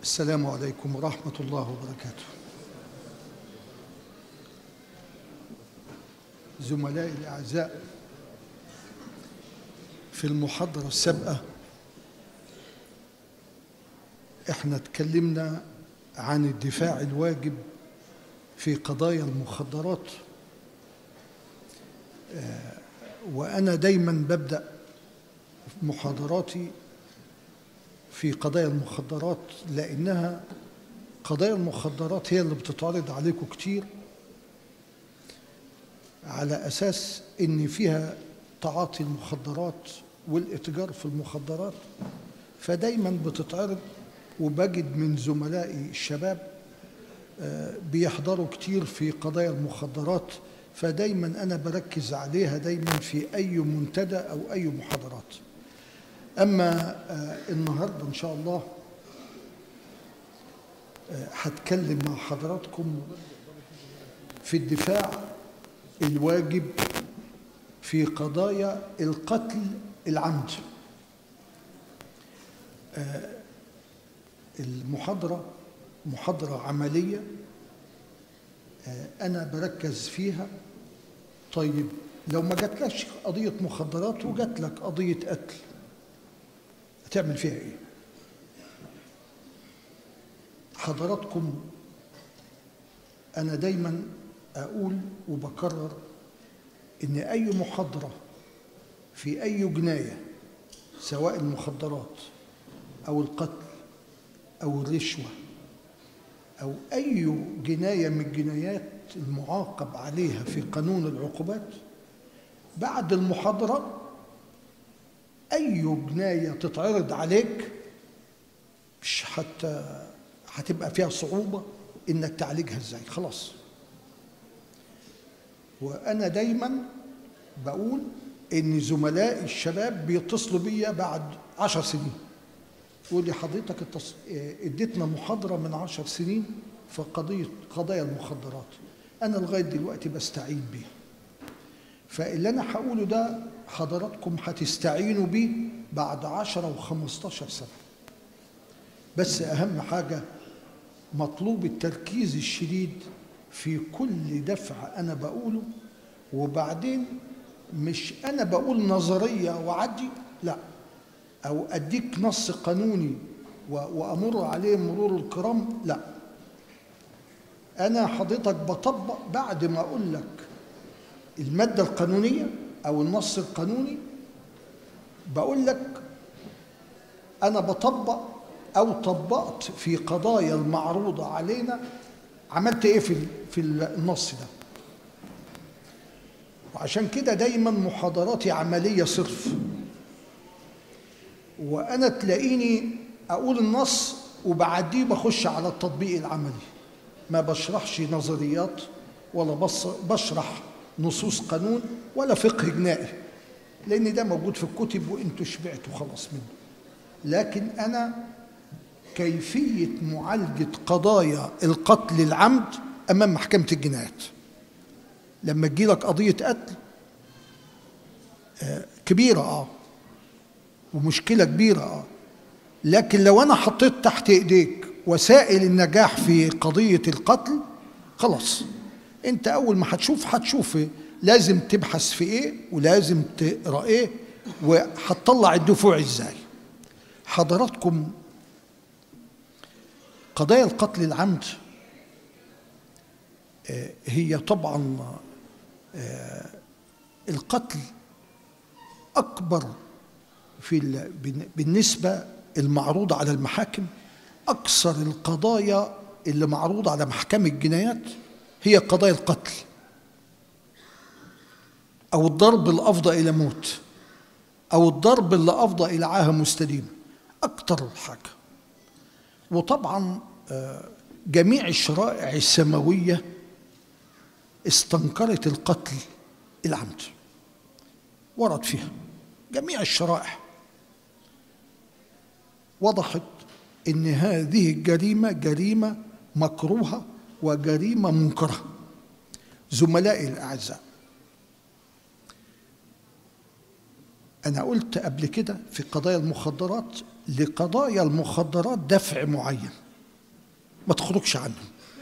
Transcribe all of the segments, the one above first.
السلام عليكم ورحمة الله وبركاته زملائي الأعزاء في المحاضرة السابقة احنا اتكلمنا عن الدفاع الواجب في قضايا المخدرات آه، وأنا دايما ببدأ محاضراتي في قضايا المخدرات لأنها قضايا المخدرات هي اللي بتتعرض عليكم كتير على أساس إن فيها تعاطي المخدرات والإتجار في المخدرات فدايما بتتعرض وبجد من زملائي الشباب آه، بيحضروا كتير في قضايا المخدرات فدايما أنا بركز عليها دايما في أي منتدى أو أي محاضرات أما آه، النهاردة إن شاء الله آه، هتكلم مع حضراتكم في الدفاع الواجب في قضايا القتل العمد آه، المحاضرة محاضرة عملية آه، أنا بركز فيها طيب لو ما جاتلكش قضية مخدرات وجات لك قضية قتل هتعمل فيها ايه حضراتكم انا دايما اقول وبكرر ان اي محاضره في اي جنايه سواء المخدرات او القتل او الرشوه او اي جنايه من الجنايات المعاقب عليها في قانون العقوبات بعد المحاضره أي جناية تتعرض عليك مش حتى هتبقى فيها صعوبة إنك تعالجها إزاي خلاص وأنا دايما بقول إن زملائي الشباب بيتصلوا بيا بعد عشر سنين يقول لي حضرتك اتص... اديتنا محاضرة من عشر سنين في قضية قضايا المخدرات أنا لغاية دلوقتي بستعين بيها فاللي أنا هقوله ده حضراتكم هتستعينوا بيه بعد عشرة وخمستاشر سنة بس أهم حاجة مطلوب التركيز الشديد في كل دفع أنا بقوله وبعدين مش أنا بقول نظرية وعدي لا أو أديك نص قانوني و- وأمر عليه مرور الكرام لا أنا حضرتك بطبق بعد ما أقول لك المادة القانونية أو النص القانوني بقول لك أنا بطبق أو طبقت في قضايا المعروضة علينا عملت إيه في في النص ده وعشان كده دايما محاضراتي عملية صرف وأنا تلاقيني أقول النص وبعديه بخش على التطبيق العملي ما بشرحش نظريات ولا بص بشرح نصوص قانون ولا فقه جنائي لان ده موجود في الكتب وانتوا شبعتوا خلاص منه لكن انا كيفيه معالجه قضايا القتل العمد امام محكمه الجنايات لما تجيلك قضيه قتل آه، كبيره اه ومشكله كبيره اه لكن لو انا حطيت تحت ايديك وسائل النجاح في قضيه القتل خلاص انت اول ما هتشوف هتشوف إيه؟ لازم تبحث في ايه ولازم تقرا ايه وهتطلع الدفوع ازاي حضراتكم قضايا القتل العمد آه، هي طبعا آه، القتل اكبر في ال- بن- بالنسبه المعروضه على المحاكم اكثر القضايا اللي معروضه على محكمه الجنايات هي قضايا القتل أو الضرب اللي أفضى إلى موت أو الضرب اللي أفضى إلى عاهة مستديمة أكتر حاجة وطبعا آه، جميع الشرائع السماوية استنكرت القتل العمد ورد فيها جميع الشرائع وضحت ان هذه الجريمه جريمه مكروهه وجريمه منكره زملائي الاعزاء انا قلت قبل كده في قضايا المخدرات لقضايا المخدرات دفع معين ما تخرجش عنه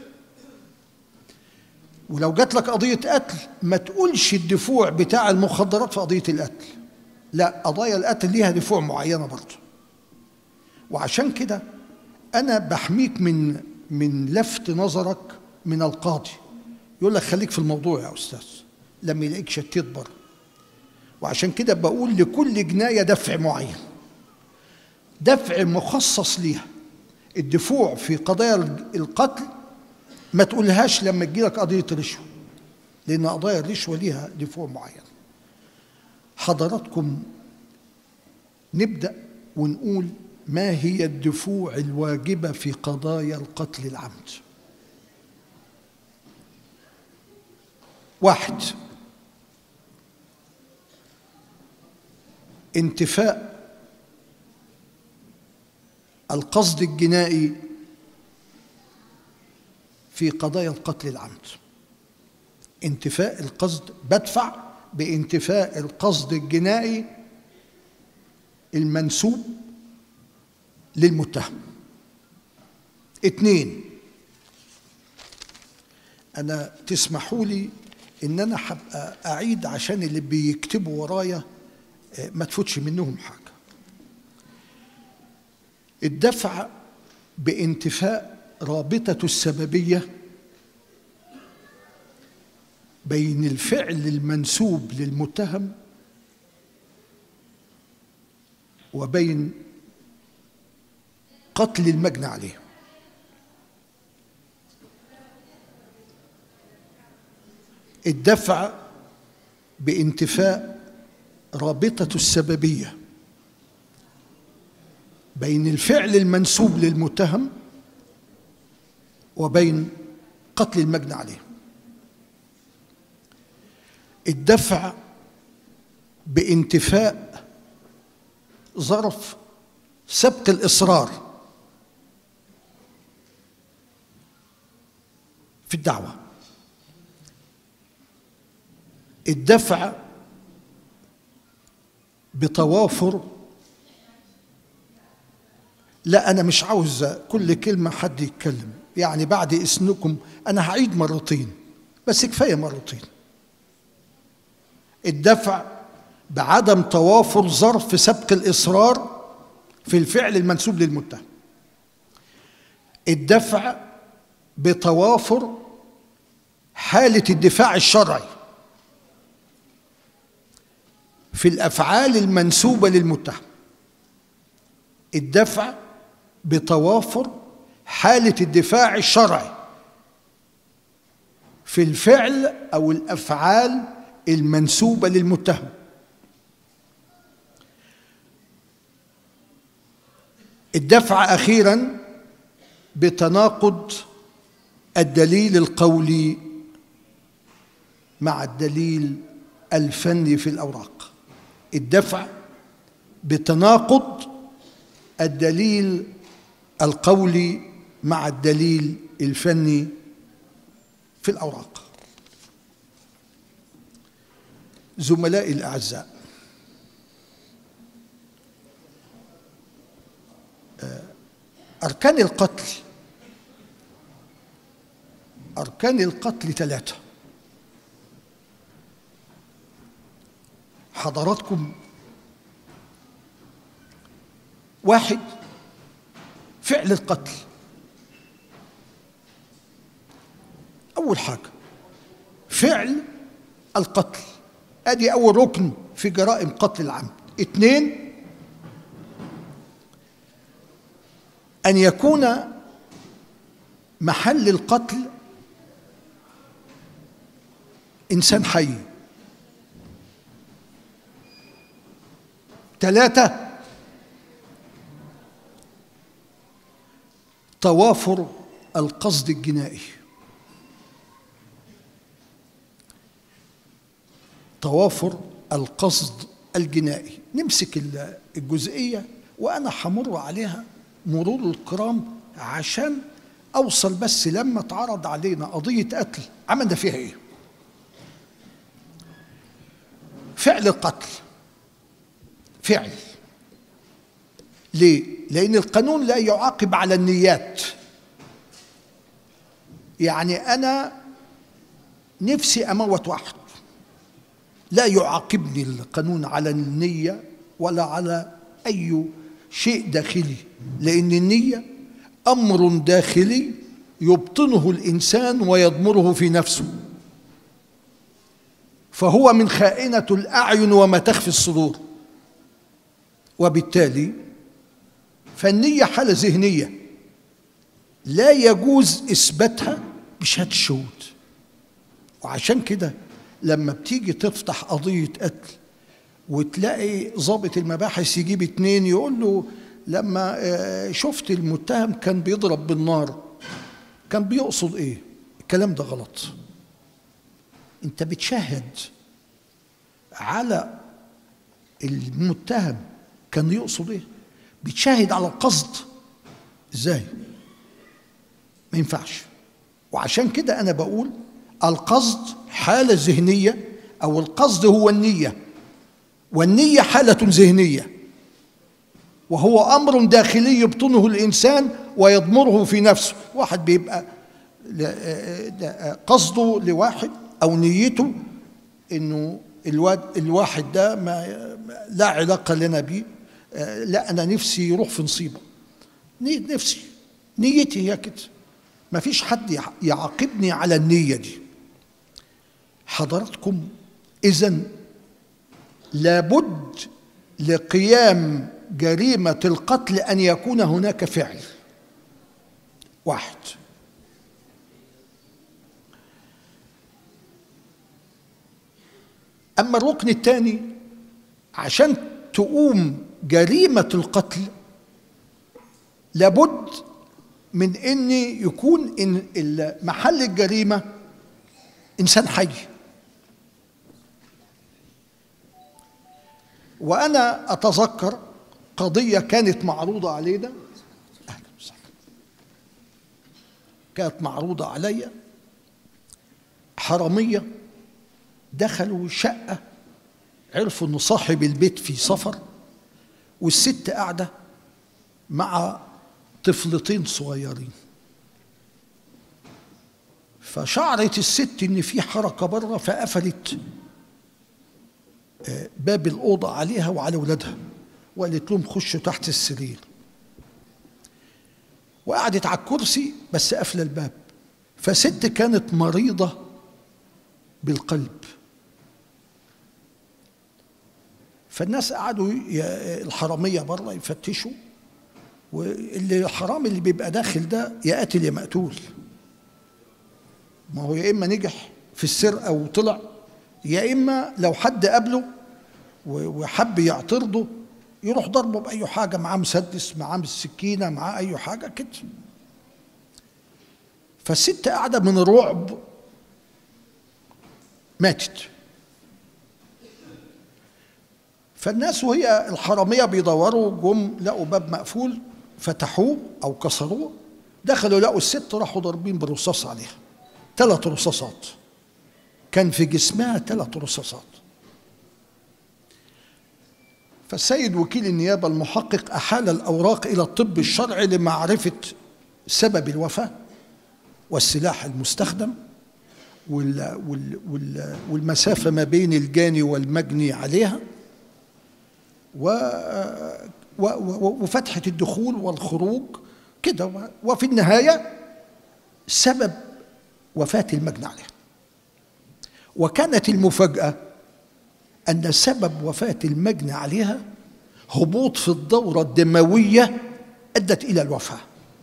ولو جات لك قضية قتل ما تقولش الدفوع بتاع المخدرات في قضية القتل لا قضايا القتل ليها دفوع معينة برضه وعشان كده أنا بحميك من من لفت نظرك من القاضي يقول لك خليك في الموضوع يا أستاذ لما يلاقيك شتيت بره وعشان كده بقول لكل جناية دفع معين دفع مخصص ليها الدفوع في قضايا القتل ما تقولهاش لما تجيلك قضية رشوة لأن قضايا الرشوة ليها دفوع معين حضراتكم نبدأ ونقول ما هي الدفوع الواجبة في قضايا القتل العمد واحد انتفاء القصد الجنائي في قضايا القتل العمد انتفاء القصد بدفع بانتفاء القصد الجنائي المنسوب للمتهم اتنين انا تسمحوا لي ان انا هبقى اعيد عشان اللي بيكتبوا ورايا ما تفوتش منهم حاجه الدفع بانتفاء رابطه السببيه بين الفعل المنسوب للمتهم وبين قتل المجني عليه الدفع بانتفاء رابطة السببية بين الفعل المنسوب للمتهم وبين قتل المجني عليه الدفع بانتفاء ظرف سبق الإصرار في الدعوة الدفع بتوافر لا أنا مش عاوز كل كلمة حد يتكلم يعني بعد إذنكم أنا هعيد مرتين بس كفاية مرتين الدفع بعدم توافر ظرف سبق الإصرار في الفعل المنسوب للمتهم الدفع بتوافر حالة الدفاع الشرعي في الأفعال المنسوبة للمتهم الدفع بتوافر حالة الدفاع الشرعي في الفعل أو الأفعال المنسوبة للمتهم الدفع أخيرا بتناقض الدليل القولي مع الدليل الفني في الأوراق الدفع بتناقض الدليل القولي مع الدليل الفني في الأوراق زملائي الأعزاء أركان القتل أركان القتل ثلاثة حضراتكم واحد فعل القتل أول حاجة فعل القتل ادي اول ركن في جرائم قتل العمد اثنين ان يكون محل القتل انسان حي ثلاثه توافر القصد الجنائي توافر القصد الجنائي نمسك الجزئية وأنا همر عليها مرور الكرام عشان أوصل بس لما اتعرض علينا قضية قتل عملنا فيها إيه فعل القتل فعل ليه؟ لأن القانون لا يعاقب على النيات يعني انا نفسي اموت واحد لا يعاقبني القانون على النيه ولا على اي شيء داخلي لان النيه امر داخلي يبطنه الانسان ويضمره في نفسه فهو من خائنه الاعين وما تخفي الصدور وبالتالي فالنيه حاله ذهنيه لا يجوز اثباتها بشهاده الشهود وعشان كده لما بتيجي تفتح قضيه قتل وتلاقي ضابط المباحث يجيب اتنين يقول له لما آه، شفت المتهم كان بيضرب بالنار كان بيقصد ايه الكلام ده غلط انت بتشهد على المتهم كان يقصد ايه بتشهد على القصد ازاي ما ينفعش وعشان كده انا بقول القصد حاله ذهنيه او القصد هو النيه والنيه حاله ذهنيه وهو امر داخلي يبطنه الانسان ويضمره في نفسه واحد بيبقى قصده لواحد او نيته انه الواد الواحد ده ما لا علاقه لنا بيه لا انا نفسي يروح في نصيبه نفسي نيتي هي كده ما فيش حد يعاقبني على النيه دي حضراتكم اذا لابد لقيام جريمه القتل ان يكون هناك فعل واحد اما الركن الثاني عشان تقوم جريمه القتل لابد من ان يكون إن محل الجريمه انسان حي وانا اتذكر قضيه كانت معروضه علينا اهلا وسهلا كانت معروضه عليا حراميه دخلوا شقه عرفوا ان صاحب البيت في سفر والست قاعده مع طفلتين صغيرين فشعرت الست ان في حركه بره فقفلت باب الاوضه عليها وعلى اولادها وقالت لهم خشوا تحت السرير وقعدت على الكرسي بس قافله الباب فست كانت مريضه بالقلب فالناس قعدوا الحراميه بره يفتشوا واللي الحرام اللي بيبقى داخل ده يا قاتل يا مقتول ما هو يا اما نجح في السرقه وطلع يا اما لو حد قابله وحب يعترضه يروح ضربه باي حاجه معاه مسدس معاه السكينه معاه اي حاجه كده فالست قاعده من الرعب ماتت فالناس وهي الحراميه بيدوروا جم لقوا باب مقفول فتحوه او كسروه دخلوا لقوا الست راحوا ضاربين بالرصاص عليها ثلاث رصاصات كان في جسمها ثلاث رصاصات فالسيد وكيل النيابة المحقق أحال الأوراق إلى الطب الشرعي لمعرفة سبب الوفاة والسلاح المستخدم وال وال وال والمسافة ما بين الجاني والمجني عليها و وفتحة الدخول والخروج كده وفي النهاية سبب وفاة المجني عليها وكانت المفاجأة أن سبب وفاة المجني عليها هبوط في الدورة الدموية أدت إلى الوفاة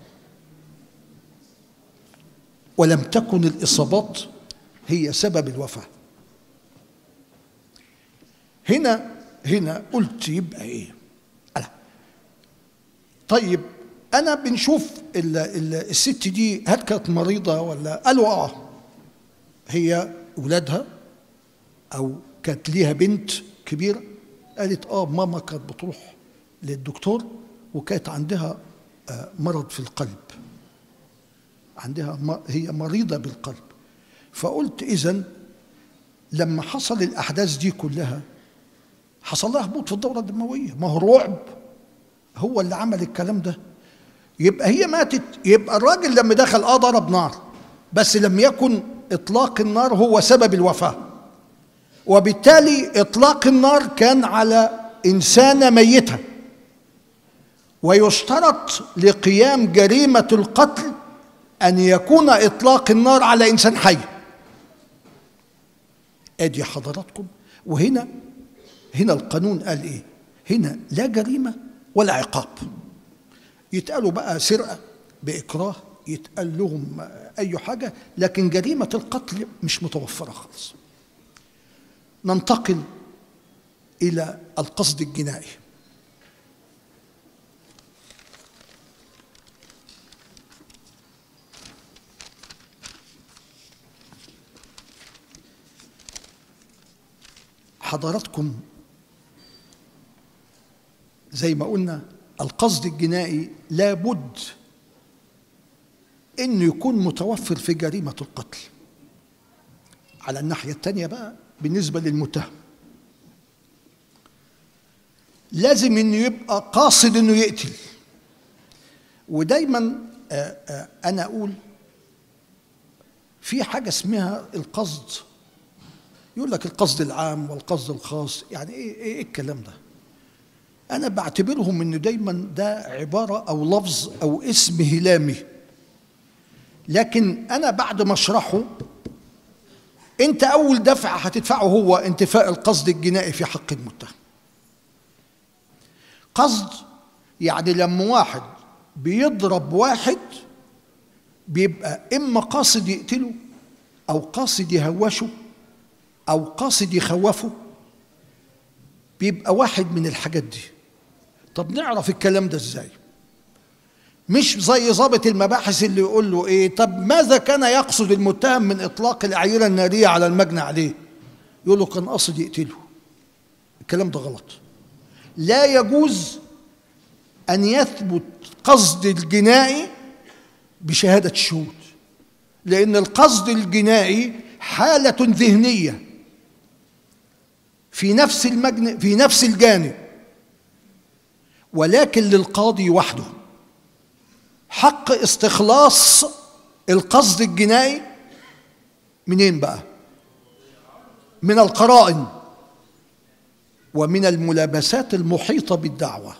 ولم تكن الإصابات هي سبب الوفاة هنا هنا قلت يبقى إيه ألا طيب أنا بنشوف ال ال الست دي هل كانت مريضة ولا قالوا آه هي أولادها أو كانت ليها بنت كبيرة قالت اه ماما كانت بتروح للدكتور وكانت عندها آه مرض في القلب عندها هي مريضة بالقلب فقلت إذا لما حصل الأحداث دي كلها حصل لها هبوط في الدورة الدموية ما هو رعب هو اللي عمل الكلام ده يبقى هي ماتت يبقى الراجل لما دخل اه ضرب نار بس لم يكن اطلاق النار هو سبب الوفاه وبالتالي اطلاق النار كان على انسانه ميته ويشترط لقيام جريمه القتل ان يكون اطلاق النار على انسان حي ادي حضراتكم وهنا هنا القانون قال ايه هنا لا جريمه ولا عقاب يتقالوا بقى سرقه باكراه يتقال لهم اي حاجه لكن جريمه القتل مش متوفره خالص ننتقل الى القصد الجنائي حضراتكم زي ما قلنا القصد الجنائي لابد انه يكون متوفر في جريمه القتل على الناحيه الثانيه بقى بالنسبه للمتهم لازم انه يبقى قاصد انه يقتل ودايما آآ آآ انا اقول في حاجه اسمها القصد يقول لك القصد العام والقصد الخاص يعني ايه ايه الكلام ده انا بعتبرهم انه دايما ده عباره او لفظ او اسم هلامي لكن انا بعد ما اشرحه انت اول دفع هتدفعه هو انتفاء القصد الجنائي في حق المتهم قصد يعني لما واحد بيضرب واحد بيبقى اما قاصد يقتله او قاصد يهوشه او قاصد يخوفه بيبقى واحد من الحاجات دي طب نعرف الكلام ده ازاي مش زي ضابط المباحث اللي يقول له ايه طب ماذا كان يقصد المتهم من اطلاق الاعيره الناريه على المجني عليه يقول له كان قصد يقتله الكلام ده غلط لا يجوز ان يثبت قصد الجنائي بشهاده الشهود لان القصد الجنائي حاله ذهنيه في نفس المجن في نفس الجانب ولكن للقاضي وحده حق استخلاص القصد الجنائي منين بقى من القرائن ومن الملابسات المحيطه بالدعوه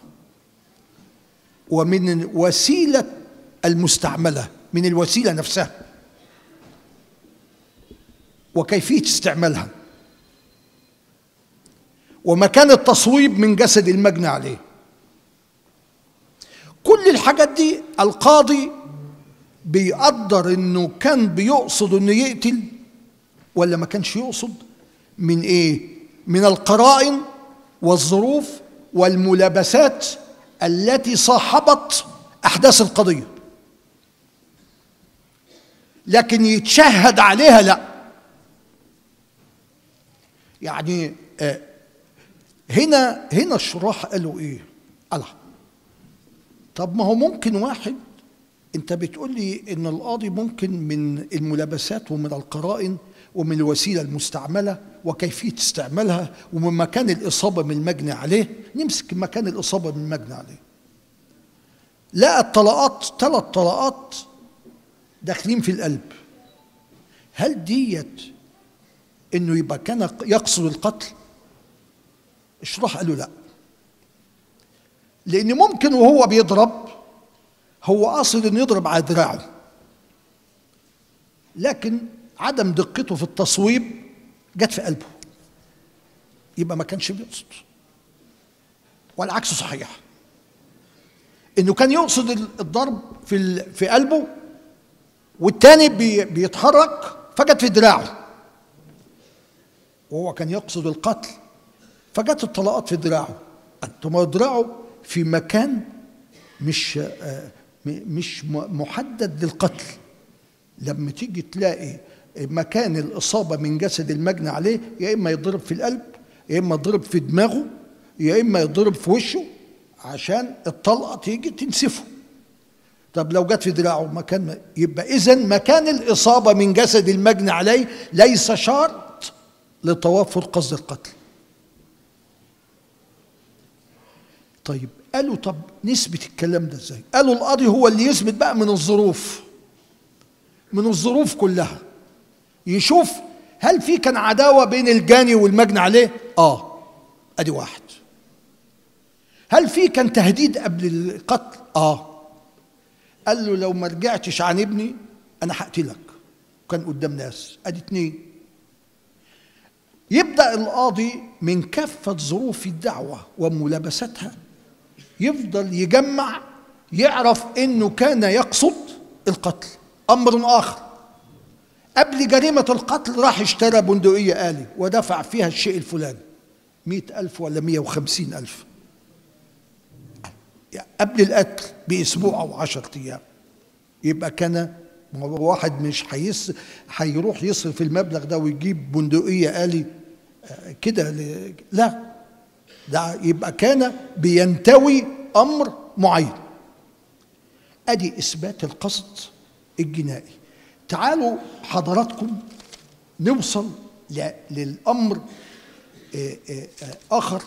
ومن وسيله المستعمله من الوسيله نفسها وكيفيه استعمالها ومكان التصويب من جسد المجني عليه كل الحاجات دي القاضي بيقدر انه كان بيقصد انه يقتل ولا ما كانش يقصد من ايه من القرائن والظروف والملابسات التي صاحبت احداث القضيه لكن يتشهد عليها لا يعني آه هنا هنا الشراح قالوا ايه الله طب ما هو ممكن واحد انت بتقول لي ان القاضي ممكن من الملابسات ومن القرائن ومن الوسيله المستعمله وكيفيه استعمالها ومن مكان الاصابه من المجني عليه نمسك مكان الاصابه من المجني عليه لقى الطلقات ثلاث طلقات داخلين في القلب هل ديت انه يبقى كان يقصد القتل اشرح قالوا لا لان ممكن وهو بيضرب هو قاصد انه يضرب على دراعه لكن عدم دقته في التصويب جت في قلبه يبقى ما كانش بيقصد والعكس صحيح انه كان يقصد الضرب في في قلبه والتاني بي بيتحرك فجت في دراعه وهو كان يقصد القتل فجت الطلقات في دراعه ثم دراعه في مكان مش مش محدد للقتل لما تيجي تلاقي مكان الإصابة من جسد المجني عليه يا إما يضرب في القلب يا إما يضرب في دماغه يا إما يضرب في وشه عشان الطلقة تيجي تنسفه طب لو جت في دراعه مكان يبقى إذا مكان الإصابة من جسد المجني عليه ليس شرط لتوفر قصد القتل طيب قالوا طب نثبت الكلام ده ازاي قالوا القاضي هو اللي يثبت بقى من الظروف من الظروف كلها يشوف هل في كان عداوة بين الجاني والمجني عليه اه ادي واحد هل في كان تهديد قبل القتل اه قال له لو ما رجعتش عن ابني انا هقتلك كان قدام ناس ادي اتنين يبدا القاضي من كافه ظروف الدعوه وملابستها يفضل يجمع يعرف انه كان يقصد القتل امر اخر قبل جريمة القتل راح اشترى بندقية آلي ودفع فيها الشيء الفلاني مئة ألف ولا مئة وخمسين ألف يعني قبل القتل بأسبوع أو عشرة أيام يبقى كان واحد مش هيس هيروح يصرف المبلغ ده ويجيب بندقية آلي كده لا ده يبقى كان بينتوي أمر معين أدي إثبات القصد الجنائي تعالوا حضراتكم نوصل للأمر آخر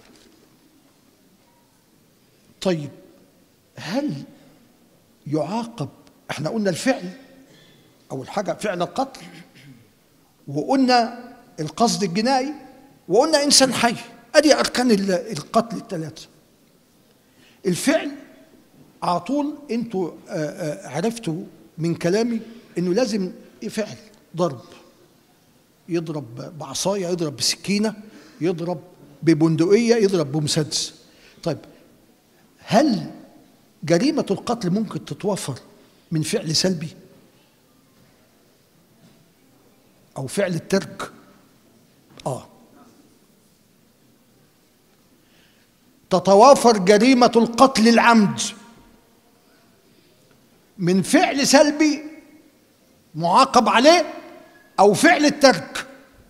طيب هل يعاقب احنا قلنا الفعل أول حاجة فعل القتل وقلنا القصد الجنائي وقلنا إنسان حي أدي أركان القتل الثلاثة الفعل على طول انتوا عرفتوا من كلامي انه لازم فعل ضرب يضرب بعصايه يضرب بسكينه يضرب ببندقيه يضرب بمسدس طيب هل جريمه القتل ممكن تتوفر من فعل سلبي او فعل الترك اه تتوافر جريمه القتل العمد من فعل سلبي معاقب عليه او فعل الترك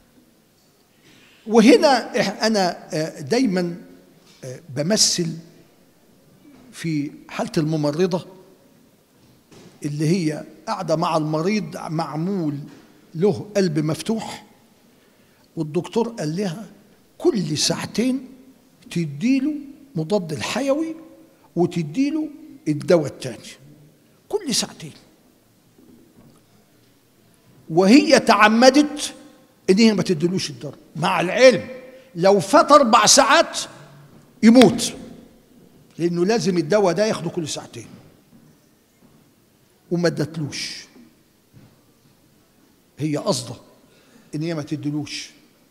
وهنا انا دايما بمثل في حاله الممرضه اللي هي قاعده مع المريض معمول له قلب مفتوح والدكتور قال لها كل ساعتين تديله مضاد الحيوي وتديله الدواء التاني كل ساعتين وهي تعمدت ان هي ما تدلوش الضرب مع العلم لو فات اربع ساعات يموت لانه لازم الدواء ده ياخده كل ساعتين وما ادتلوش هي قصده ان هي ما تدلوش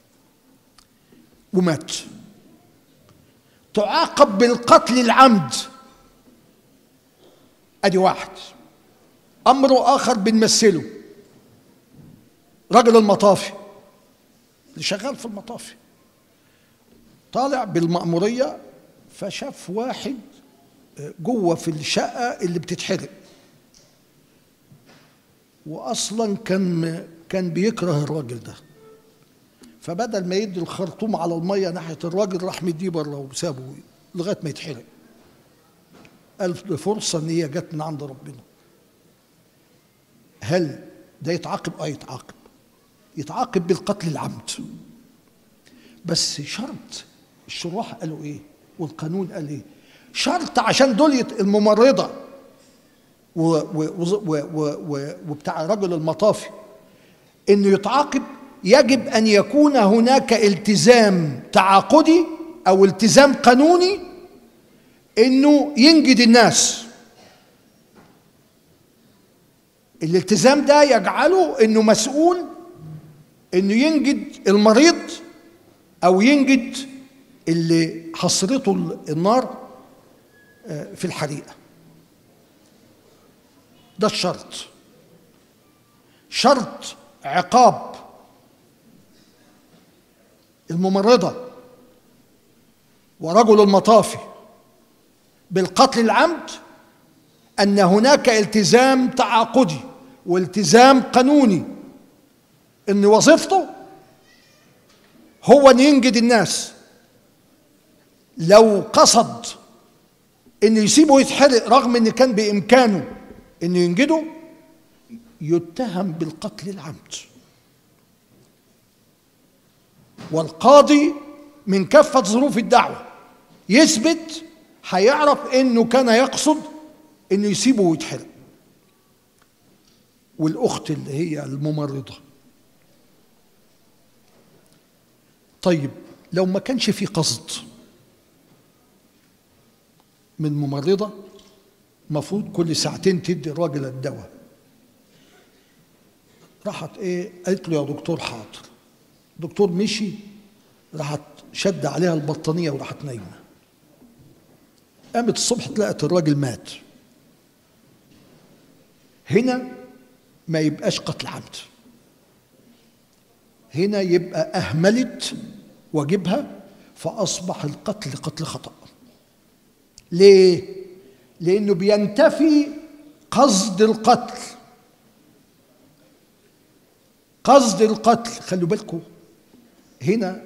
ومات تعاقب بالقتل العمد ادي واحد امر اخر بنمثله رجل المطافي اللي شغال في المطافي طالع بالمأمورية فشاف واحد جوه في الشقة اللي بتتحرق وأصلا كان كان بيكره الراجل ده فبدل ما يدي الخرطوم على المية ناحية الراجل راح مديه بره وسابه لغاية ما يتحرق قال فرصة إن هي جت من عند ربنا هل ده يتعاقب؟ اه يتعاقب يتعاقب بالقتل العمد بس شرط الشراح قالوا ايه والقانون قال ايه شرط عشان دول الممرضه و و و و وبتاع رجل المطافي انه يتعاقب يجب ان يكون هناك التزام تعاقدي او التزام قانوني انه ينجد الناس الالتزام ده يجعله انه مسؤول انه ينجد المريض او ينجد اللي حصرته النار في الحريقه ده الشرط شرط عقاب الممرضه ورجل المطافي بالقتل العمد ان هناك التزام تعاقدي والتزام قانوني ان وظيفته هو ان ينجد الناس لو قصد ان يسيبه يتحرق رغم ان كان بامكانه انه ينجده يتهم بالقتل العمد والقاضي من كافة ظروف الدعوة يثبت هيعرف انه كان يقصد انه يسيبه ويتحرق والاخت اللي هي الممرضه طيب لو ما كانش في قصد من ممرضه مفروض كل ساعتين تدي الراجل الدواء راحت ايه قالت له يا دكتور حاضر دكتور مشي راحت شد عليها البطانيه وراحت نايمه قامت الصبح تلاقت الراجل مات هنا ما يبقاش قتل عمد هنا يبقى أهملت واجبها فأصبح القتل قتل خطأ ليه؟ لأنه بينتفي قصد القتل قصد القتل خلوا بالكم هنا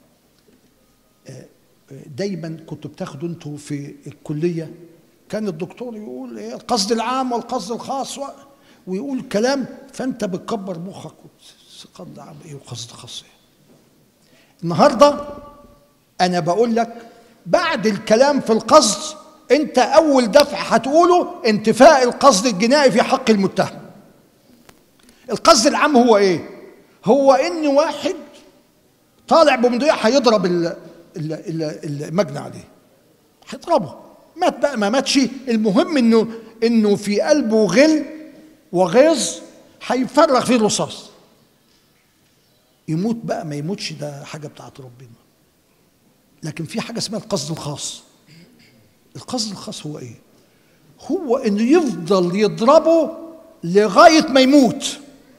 دايما كنتوا بتاخدوا انتوا في الكليه كان الدكتور يقول ايه القصد العام والقصد الخاص و... ويقول كلام فانت بتكبر مخك قصد عام ايه وقصد خاص ايه النهارده انا بقول لك بعد الكلام في القصد انت اول دفع هتقوله انتفاء القصد الجنائي في حق المتهم القصد العام هو ايه هو ان واحد طالع بمضيع هيضرب المجني عليه هيضربه مات بقى ما ماتش المهم انه انه في قلبه غل وغيظ هيفرغ فيه الرصاص يموت بقى ما يموتش ده حاجه بتاعت ربنا لكن في حاجه اسمها القصد الخاص القصد الخاص هو ايه هو انه يفضل يضربه لغايه ما يموت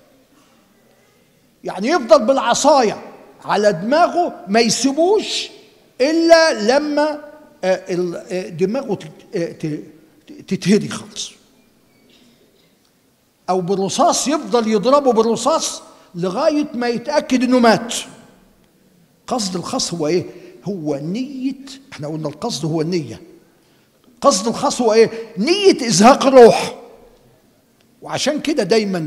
يعني يفضل بالعصايه على دماغه ما يسيبوش الا لما دماغه تتهدي خالص او بالرصاص يفضل يضربه بالرصاص لغايه ما يتاكد انه مات قصد الخاص هو ايه هو نيه احنا قلنا القصد هو النيه قصد الخاص هو ايه نيه ازهاق الروح وعشان كده دايما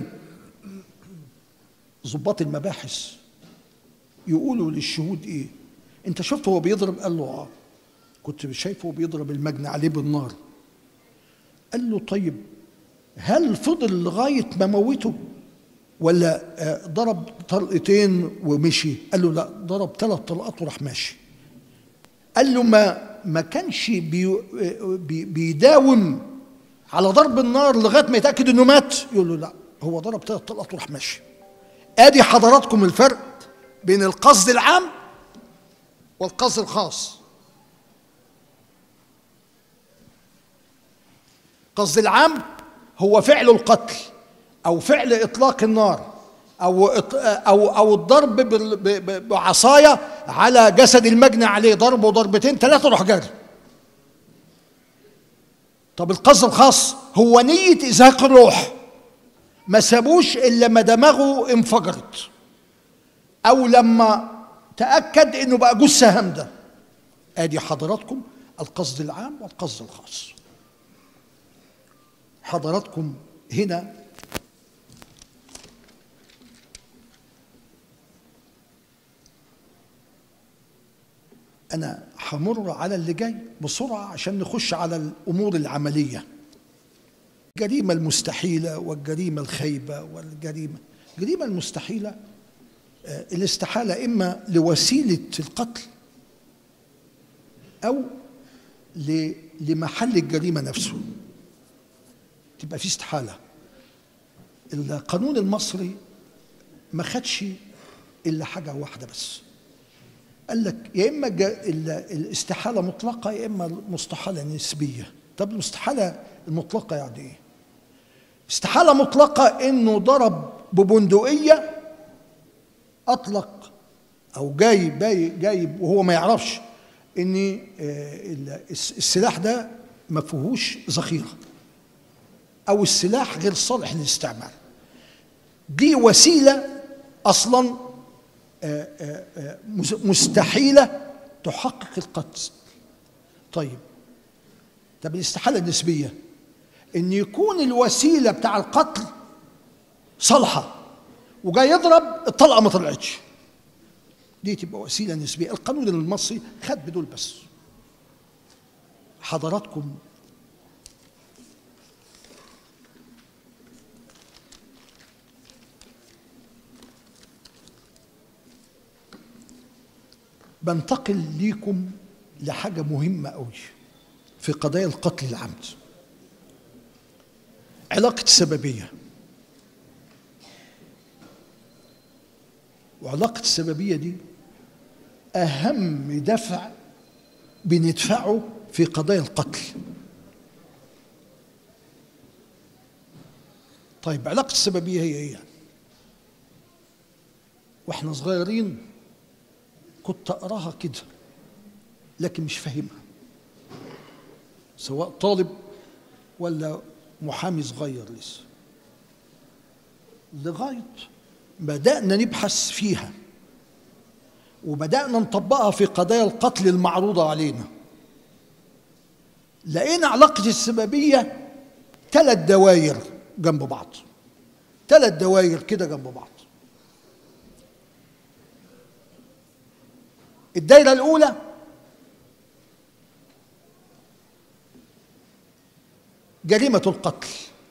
ضباط المباحث يقولوا للشهود ايه انت شفته هو بيضرب قال له اه كنت شايفه بيضرب المجني عليه بالنار قال له طيب هل فضل لغايه ما موته ولا ضرب طلقتين ومشي قال له لا ضرب ثلاث طلقات وراح ماشي قال له ما ما كانش بي بي بيداوم على ضرب النار لغايه ما يتاكد انه مات يقول له لا هو ضرب ثلاث طلقات وراح ماشي ادي حضراتكم الفرق بين القصد العام والقصد الخاص القصد العام هو فعل القتل او فعل اطلاق النار او او او الضرب بعصايه على جسد المجني عليه ضربه ضربتين ثلاثه وراح جري طب القصد الخاص هو نيه ازهاق الروح ما سابوش الا ما دماغه انفجرت او لما تاكد انه بقى جثه هامده ادي حضراتكم القصد العام والقصد الخاص حضراتكم هنا انا همر على اللي جاي بسرعه عشان نخش على الامور العمليه الجريمه المستحيله والجريمه الخيبه والجريمه الجريمه المستحيله الاستحالة إما لوسيلة القتل أو لمحل الجريمة نفسه تبقى في استحالة القانون المصري ما خدش إلا حاجة واحدة بس قال لك يا إما الاستحالة مطلقة يا إما المستحالة نسبية طب المستحالة المطلقة يعني إيه؟ استحالة مطلقة إنه ضرب ببندقية اطلق او جايب جايب وهو ما يعرفش ان السلاح ده ما فيهوش ذخيره او السلاح غير صالح للاستعمال دي وسيله اصلا مستحيله تحقق القتل طيب طب الاستحاله النسبيه ان يكون الوسيله بتاع القتل صالحه وجاي يضرب الطلقه ما طلعتش دي تبقى وسيله نسبيه القانون المصري خد بدول بس حضراتكم بنتقل ليكم لحاجة مهمة قوي في قضايا القتل العمد علاقة السببية وعلاقة السببية دي أهم دفع بندفعه في قضايا القتل طيب علاقة السببية هي ايه يعني؟ واحنا صغيرين كنت اقراها كده لكن مش فاهمها سواء طالب ولا محامي صغير لسه لغايه بدانا نبحث فيها وبدانا نطبقها في قضايا القتل المعروضه علينا لقينا علاقه السببيه ثلاث دواير جنب بعض ثلاث دواير كده جنب بعض الدايره الاولى جريمه القتل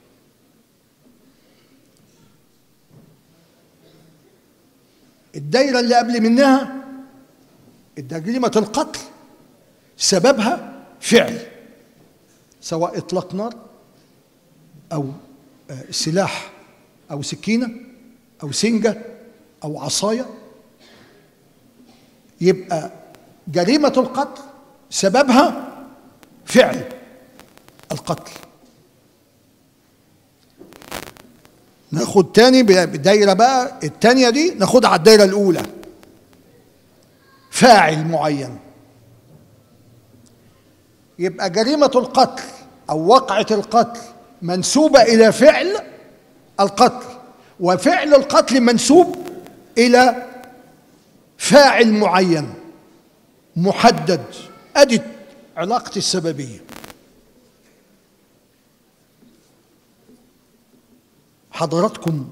الدايره اللي قبل منها جريمه القتل سببها فعل سواء اطلاق نار او سلاح او سكينه او سنجه او عصايه يبقى جريمه القتل سببها فعل القتل ناخد تاني بدايرة بقى التانية دي ناخدها على الدايرة الأولى فاعل معين يبقى جريمة القتل أو وقعة القتل منسوبة إلى فعل القتل وفعل القتل منسوب إلى فاعل معين محدد أدي علاقة السببية حضراتكم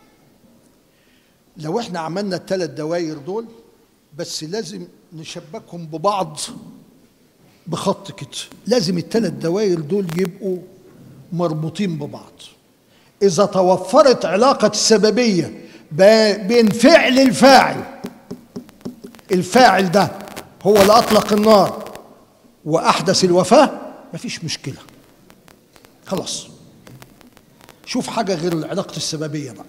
لو احنا عملنا الثلاث دواير دول بس لازم نشبكهم ببعض بخط كده لازم الثلاث دواير دول يبقوا مربوطين ببعض إذا توفرت علاقة السببية بين فعل الفاعل الفاعل ده هو اللي أطلق النار وأحدث الوفاة مفيش مشكلة خلاص شوف حاجة غير علاقة السببية بقى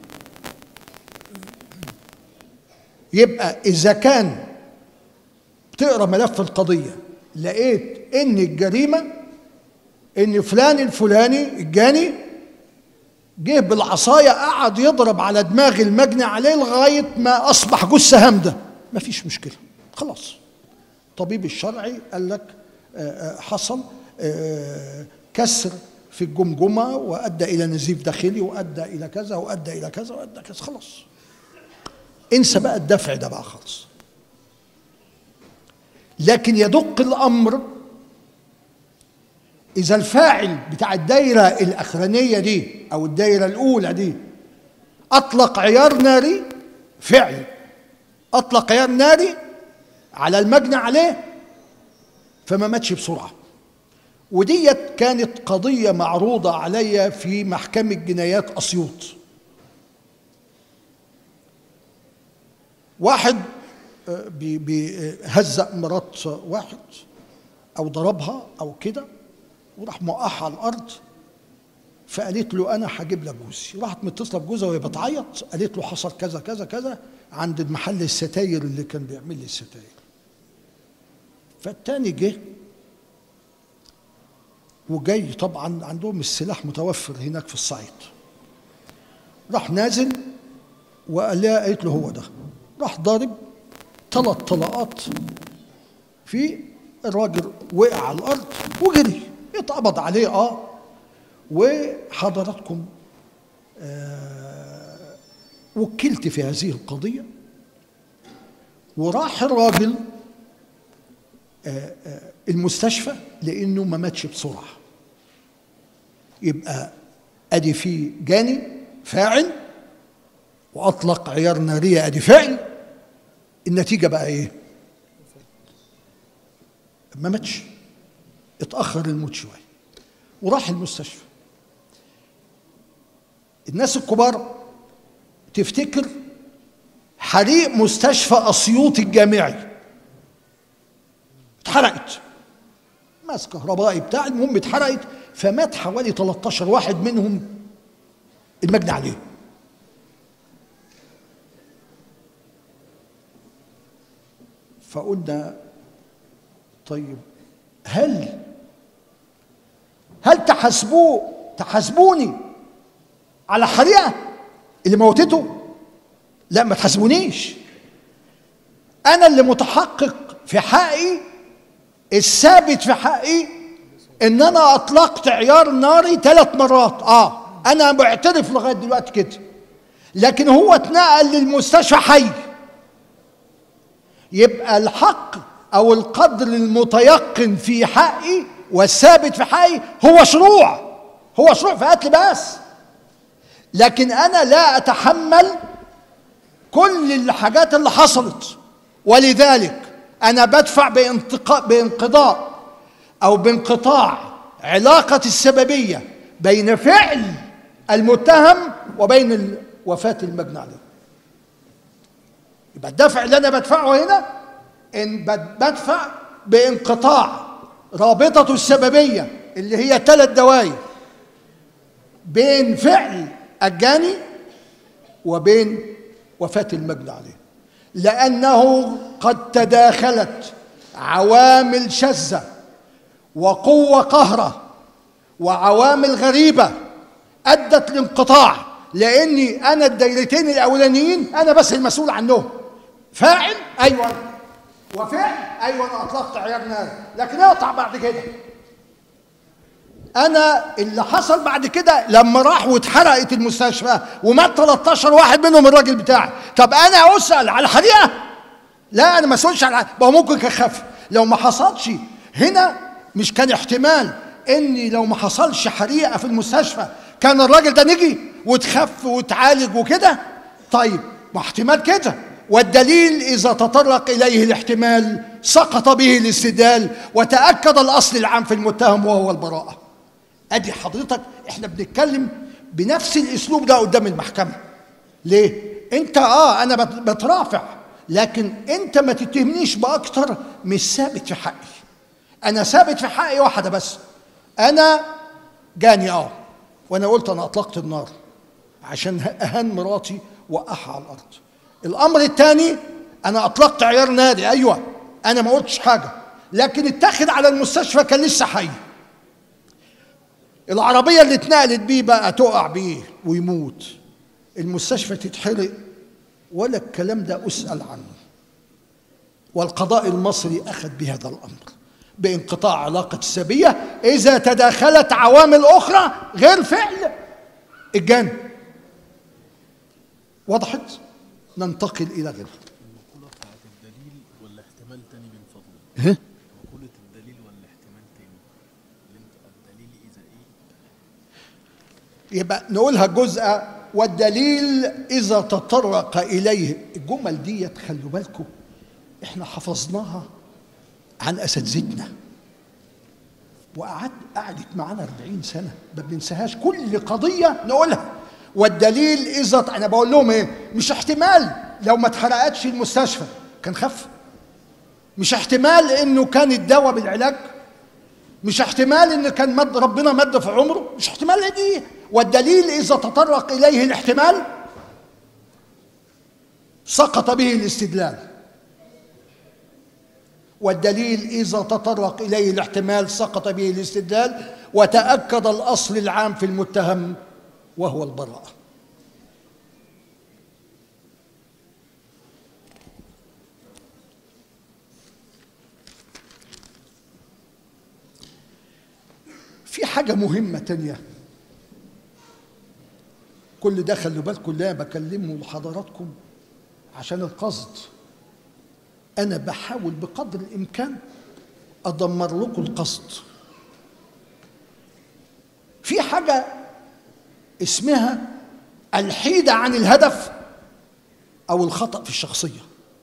يبقى إذا كان تقرا ملف القضية لقيت إن الجريمة إن فلان الفلاني الجاني جه بالعصاية قعد يضرب على دماغ المجني عليه لغاية ما أصبح جثة هامدة مفيش مشكلة خلاص الطبيب الشرعي قال لك حصل كسر في الجمجمة وأدى إلى نزيف داخلي وأدى إلى كذا وأدى إلى كذا وأدى كذا خلاص انسى بقى الدفع ده بقى خالص لكن يدق الأمر إذا الفاعل بتاع الدايرة الأخرانية دي أو الدايرة الأولى دي أطلق عيار ناري فعل أطلق عيار ناري على المجني عليه فما ماتش بسرعة وديت كانت قضية معروضة عليا في محكمة جنايات أسيوط واحد بيهزق مرات واحد أو ضربها أو كده وراح موقعها على الأرض فقالت له أنا هجيب لك جوزي راحت متصلة بجوزها وهي بتعيط قالت له حصل كذا كذا كذا عند محل الستاير اللي كان بيعمل لي الستاير فالتاني جه وجاي طبعا عندهم السلاح متوفر هناك في الصعيد راح نازل وقال لها قالت له هو ده راح ضارب ثلاث طلقات في الراجل وقع على الارض وجري اتقبض عليه اه وحضراتكم آه وكلت في هذه القضيه وراح الراجل آه آه المستشفى لانه ما ماتش بسرعه يبقى ادي في جاني فاعل واطلق عيار ناريه ادي فعل النتيجه بقى ايه ما ماتش اتاخر الموت شويه وراح المستشفى الناس الكبار تفتكر حريق مستشفى اسيوط الجامعي اتحرقت ماس كهربائي بتاع المهم اتحرقت فمات حوالي 13 واحد منهم المجني عليه فقلنا طيب هل هل تحاسبوه تحاسبوني على حريقه اللي موتته لا ما تحاسبونيش انا اللي متحقق في حقي الثابت في حقي ان انا اطلقت عيار ناري ثلاث مرات اه انا بعترف لغايه دلوقتي كده لكن هو اتنقل للمستشفى حي يبقى الحق او القدر المتيقن في حقي والثابت في حقي هو شروع هو شروع في قتل بس لكن انا لا اتحمل كل الحاجات اللي حصلت ولذلك انا بدفع بانتقاء بانقضاء او بانقطاع علاقه السببيه بين فعل المتهم وبين وفاه المجني عليه يبقى الدفع اللي انا بدفعه هنا ان بدفع بانقطاع رابطه السببيه اللي هي ثلاث دوائر بين فعل الجاني وبين وفاه المجني عليه لانه قد تداخلت عوامل شاذه وقوه قهره وعوامل غريبه ادت لانقطاع لاني انا الدايرتين الاولانيين انا بس المسؤول عنهم فاعل ايوه وفعل ايوه انا اطلقت عيار نار لكن اقطع بعد كده انا اللي حصل بعد كده لما راح واتحرقت المستشفى ومات 13 واحد منهم الراجل بتاعي طب انا اسال على الحريقه لا انا ما اسالش على ما هو ممكن كان خف لو ما حصلش هنا مش كان احتمال اني لو ما حصلش حريقه في المستشفى كان الراجل ده نجي وتخف وتعالج وكده طيب ما احتمال كده والدليل اذا تطرق اليه الاحتمال سقط به الاستدلال وتاكد الاصل العام في المتهم وهو البراءه ادي حضرتك احنا بنتكلم بنفس الاسلوب ده قدام المحكمه ليه انت اه انا بترافع لكن انت ما تتهمنيش باكتر مش ثابت في حقي انا ثابت في حقي واحده بس انا جاني اه وانا قلت انا اطلقت النار عشان اهان مراتي وقعها على الارض الامر الثاني انا اطلقت عيار نادي ايوه انا ما قلتش حاجه لكن اتخذ على المستشفى كان لسه حي العربيه اللي اتنقلت بيه بقى تقع بيه ويموت المستشفى تتحرق ولا الكلام ده اسال عنه والقضاء المصري اخذ بهذا الامر بانقطاع علاقه السبيه اذا تداخلت عوامل اخرى غير فعل الجانب وضحت ننتقل الى غيرها المقولة بتاعت الدليل ولا احتمال تاني من فضلك ها؟ مقولة الدليل ولا احتمال تاني اللي انت الدليل إذا إيه يبقى نقولها جزء والدليل إذا تطرق إليه الجمل دي خلوا بالكم احنا حفظناها عن أساتذتنا وقعدت قعدت معانا 40 سنة ما بننساهاش كل قضية نقولها والدليل إذا أنا بقول لهم إيه مش احتمال لو ما اتحرقتش المستشفى كان خف مش احتمال إنه كان الدواء بالعلاج مش احتمال ان كان مد ربنا مد في عمره مش احتمال دي والدليل اذا تطرق اليه الاحتمال سقط به الاستدلال والدليل اذا تطرق اليه الاحتمال سقط به الاستدلال وتاكد الاصل العام في المتهم وهو البراءه في حاجة مهمة تانية كل ده خلوا بالكم اللي أنا بكلمه لحضراتكم عشان القصد أنا بحاول بقدر الإمكان أدمر لكم القصد في حاجة اسمها الحيدة عن الهدف أو الخطأ في الشخصية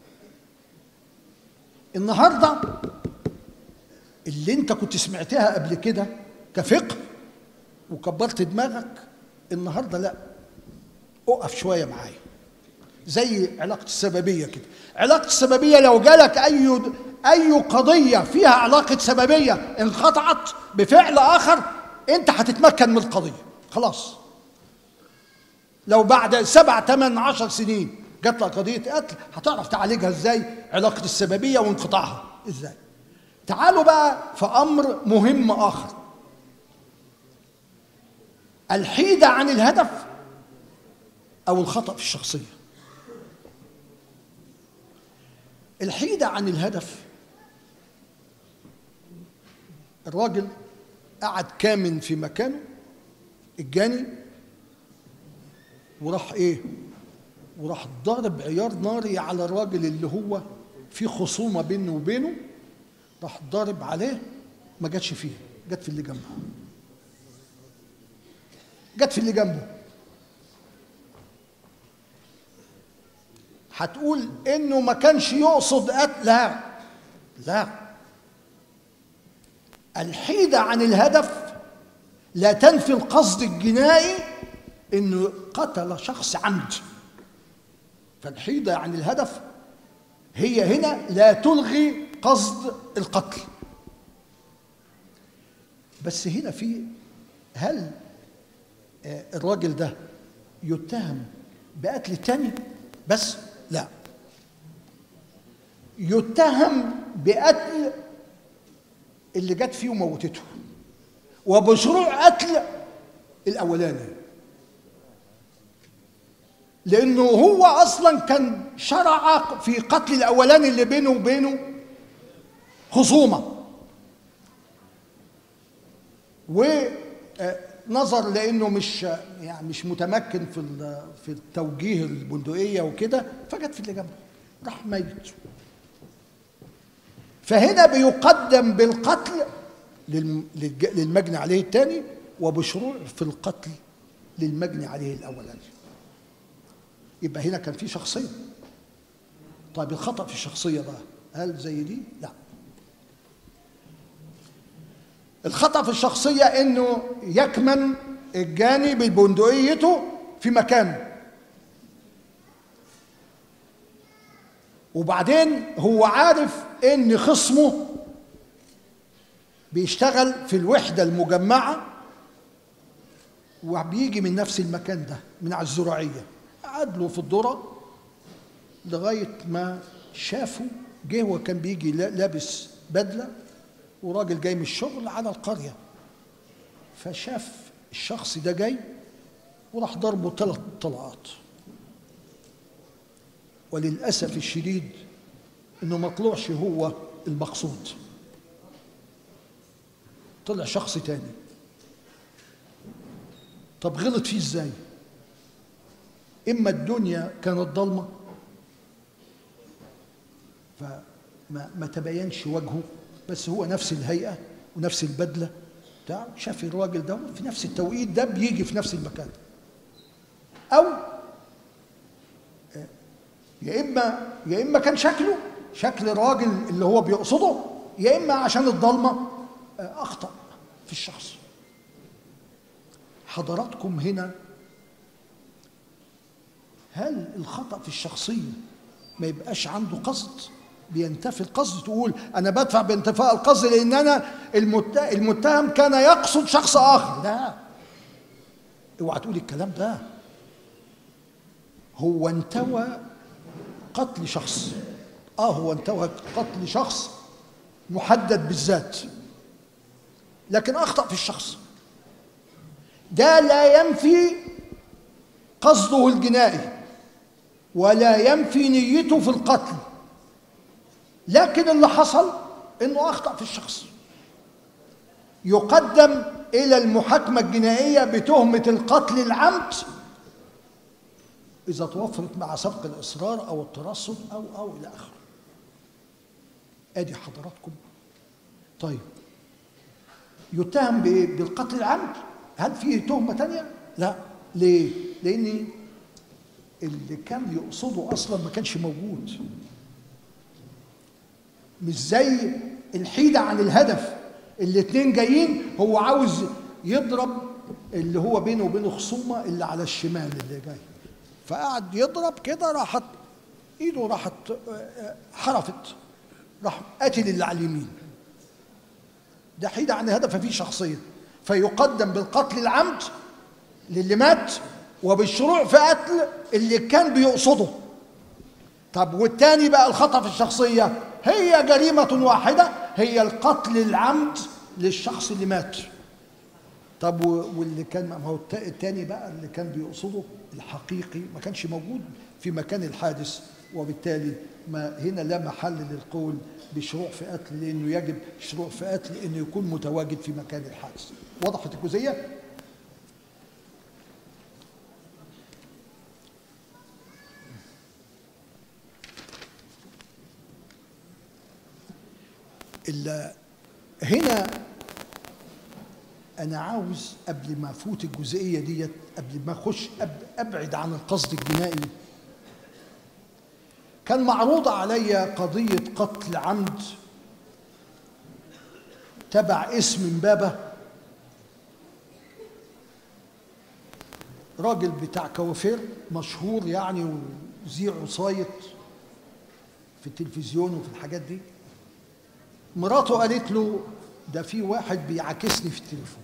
النهارده اللي انت كنت سمعتها قبل كده كفقه وكبرت دماغك النهارده لا اقف شويه معايا زي علاقه السببيه كده علاقه السببيه لو جالك اي اي قضيه فيها علاقه سببيه انقطعت بفعل اخر انت هتتمكن من القضيه خلاص لو بعد سبع ثمان عشر سنين جات لك قضيه قتل هتعرف تعالجها ازاي علاقه السببيه وانقطاعها ازاي تعالوا بقى في امر مهم اخر الحيده عن الهدف او الخطا في الشخصيه الحيده عن الهدف الراجل قعد كامن في مكانه الجاني وراح ايه وراح ضارب عيار ناري على الراجل اللي هو في خصومه بينه وبينه راح ضارب عليه ما جاتش فيه جت في اللي جنبه جت في اللي جنبه هتقول انه ما كانش يقصد قتل لا لا الحيدة عن الهدف لا تنفي القصد الجنائي انه قتل شخص عمد فالحيدة عن الهدف هي هنا لا تلغي قصد القتل بس هنا في هل آه، الراجل ده يتهم بقتل التاني بس لا يتهم بقتل اللي جت فيه وموتته وبشروع قتل الاولاني لانه هو اصلا كان شرع في قتل الاولاني اللي بينه وبينه خصومه ونظر لانه مش يعني مش متمكن في ال- في التوجيه البندقيه وكده فجت في اللي جنبه راح ميت فهنا بيقدم بالقتل للم- للج- للمجني عليه الثاني وبشروع في القتل للمجني عليه الاولاني يبقى هنا كان في شخصيه طيب الخطا في الشخصيه بقى هل زي دي لا الخطا في الشخصيه انه يكمن الجاني ببندقيته في مكانه وبعدين هو عارف ان خصمه بيشتغل في الوحده المجمعه وبيجي من نفس المكان ده من على الزراعيه قعد له في الذره لغايه ما شافه جه وكان بيجي لا- لابس بدله وراجل جاي من الشغل على القريه فشاف الشخص ده جاي وراح ضربه ثلاث طلقات وللاسف الشديد انه ما طلعش هو المقصود طلع شخص تاني طب غلط فيه ازاي اما الدنيا كانت ضلمه فما ما تبينش وجهه بس هو نفس الهيئه ونفس البدله بتاع شاف الراجل ده في نفس التوقيت ده بيجي في نفس المكان او يا اما يا اما كان شكله شكل الراجل اللي هو بيقصده يا اما عشان الضلمه آه، اخطا في الشخص حضراتكم هنا هل الخطا في الشخصيه ما يبقاش عنده قصد بينتفي القصد تقول انا بدفع بانتفاء القصد لان انا المت- المتهم كان يقصد شخص اخر لا اوعى تقول الكلام ده هو انتوى قتل شخص اه هو انتوى قتل شخص محدد بالذات لكن اخطا في الشخص ده لا ينفي قصده الجنائي ولا ينفي نيته في القتل لكن اللي حصل انه اخطا في الشخص يقدم الى المحاكمه الجنائيه بتهمه القتل العمد اذا توفرت مع سبق الاصرار او الترصد او او الى اخره ادي حضراتكم طيب يتهم ب- بالقتل العمد هل فيه تهمه تانية لا ليه لان اللي كان يقصده اصلا ما كانش موجود مش زي الحيدة عن الهدف الاتنين جايين هو عاوز يضرب اللي هو بينه وبينه خصومة اللي على الشمال اللي جاي فقعد يضرب كده راحت ايده راحت آه، آه، حرفت راح قاتل اللي على اليمين ده حيد عن هدف فيه شخصية فيقدم بالقتل العمد للي مات وبالشروع في قتل اللي كان بيقصده طب والتاني بقى الخطأ في الشخصية هي جريمة واحدة هي القتل العمد للشخص اللي مات طب و- واللي كان ما هو التا- التاني بقى اللي كان بيقصده الحقيقي ما كانش موجود في مكان الحادث وبالتالي ما هنا لا محل للقول بشروع في قتل لانه يجب شروع في قتل انه يكون متواجد في مكان الحادث وضحت الجزئيه ال- هنا انا عاوز قبل ما افوت الجزئيه ديت قبل ما اخش أب- ابعد عن القصد الجنائي كان معروض عليا قضيه قتل عمد تبع اسم امبابه راجل بتاع كوافير مشهور يعني وذيع وصايت في التلفزيون وفي الحاجات دي مراته قالت له ده في واحد بيعاكسني في التليفون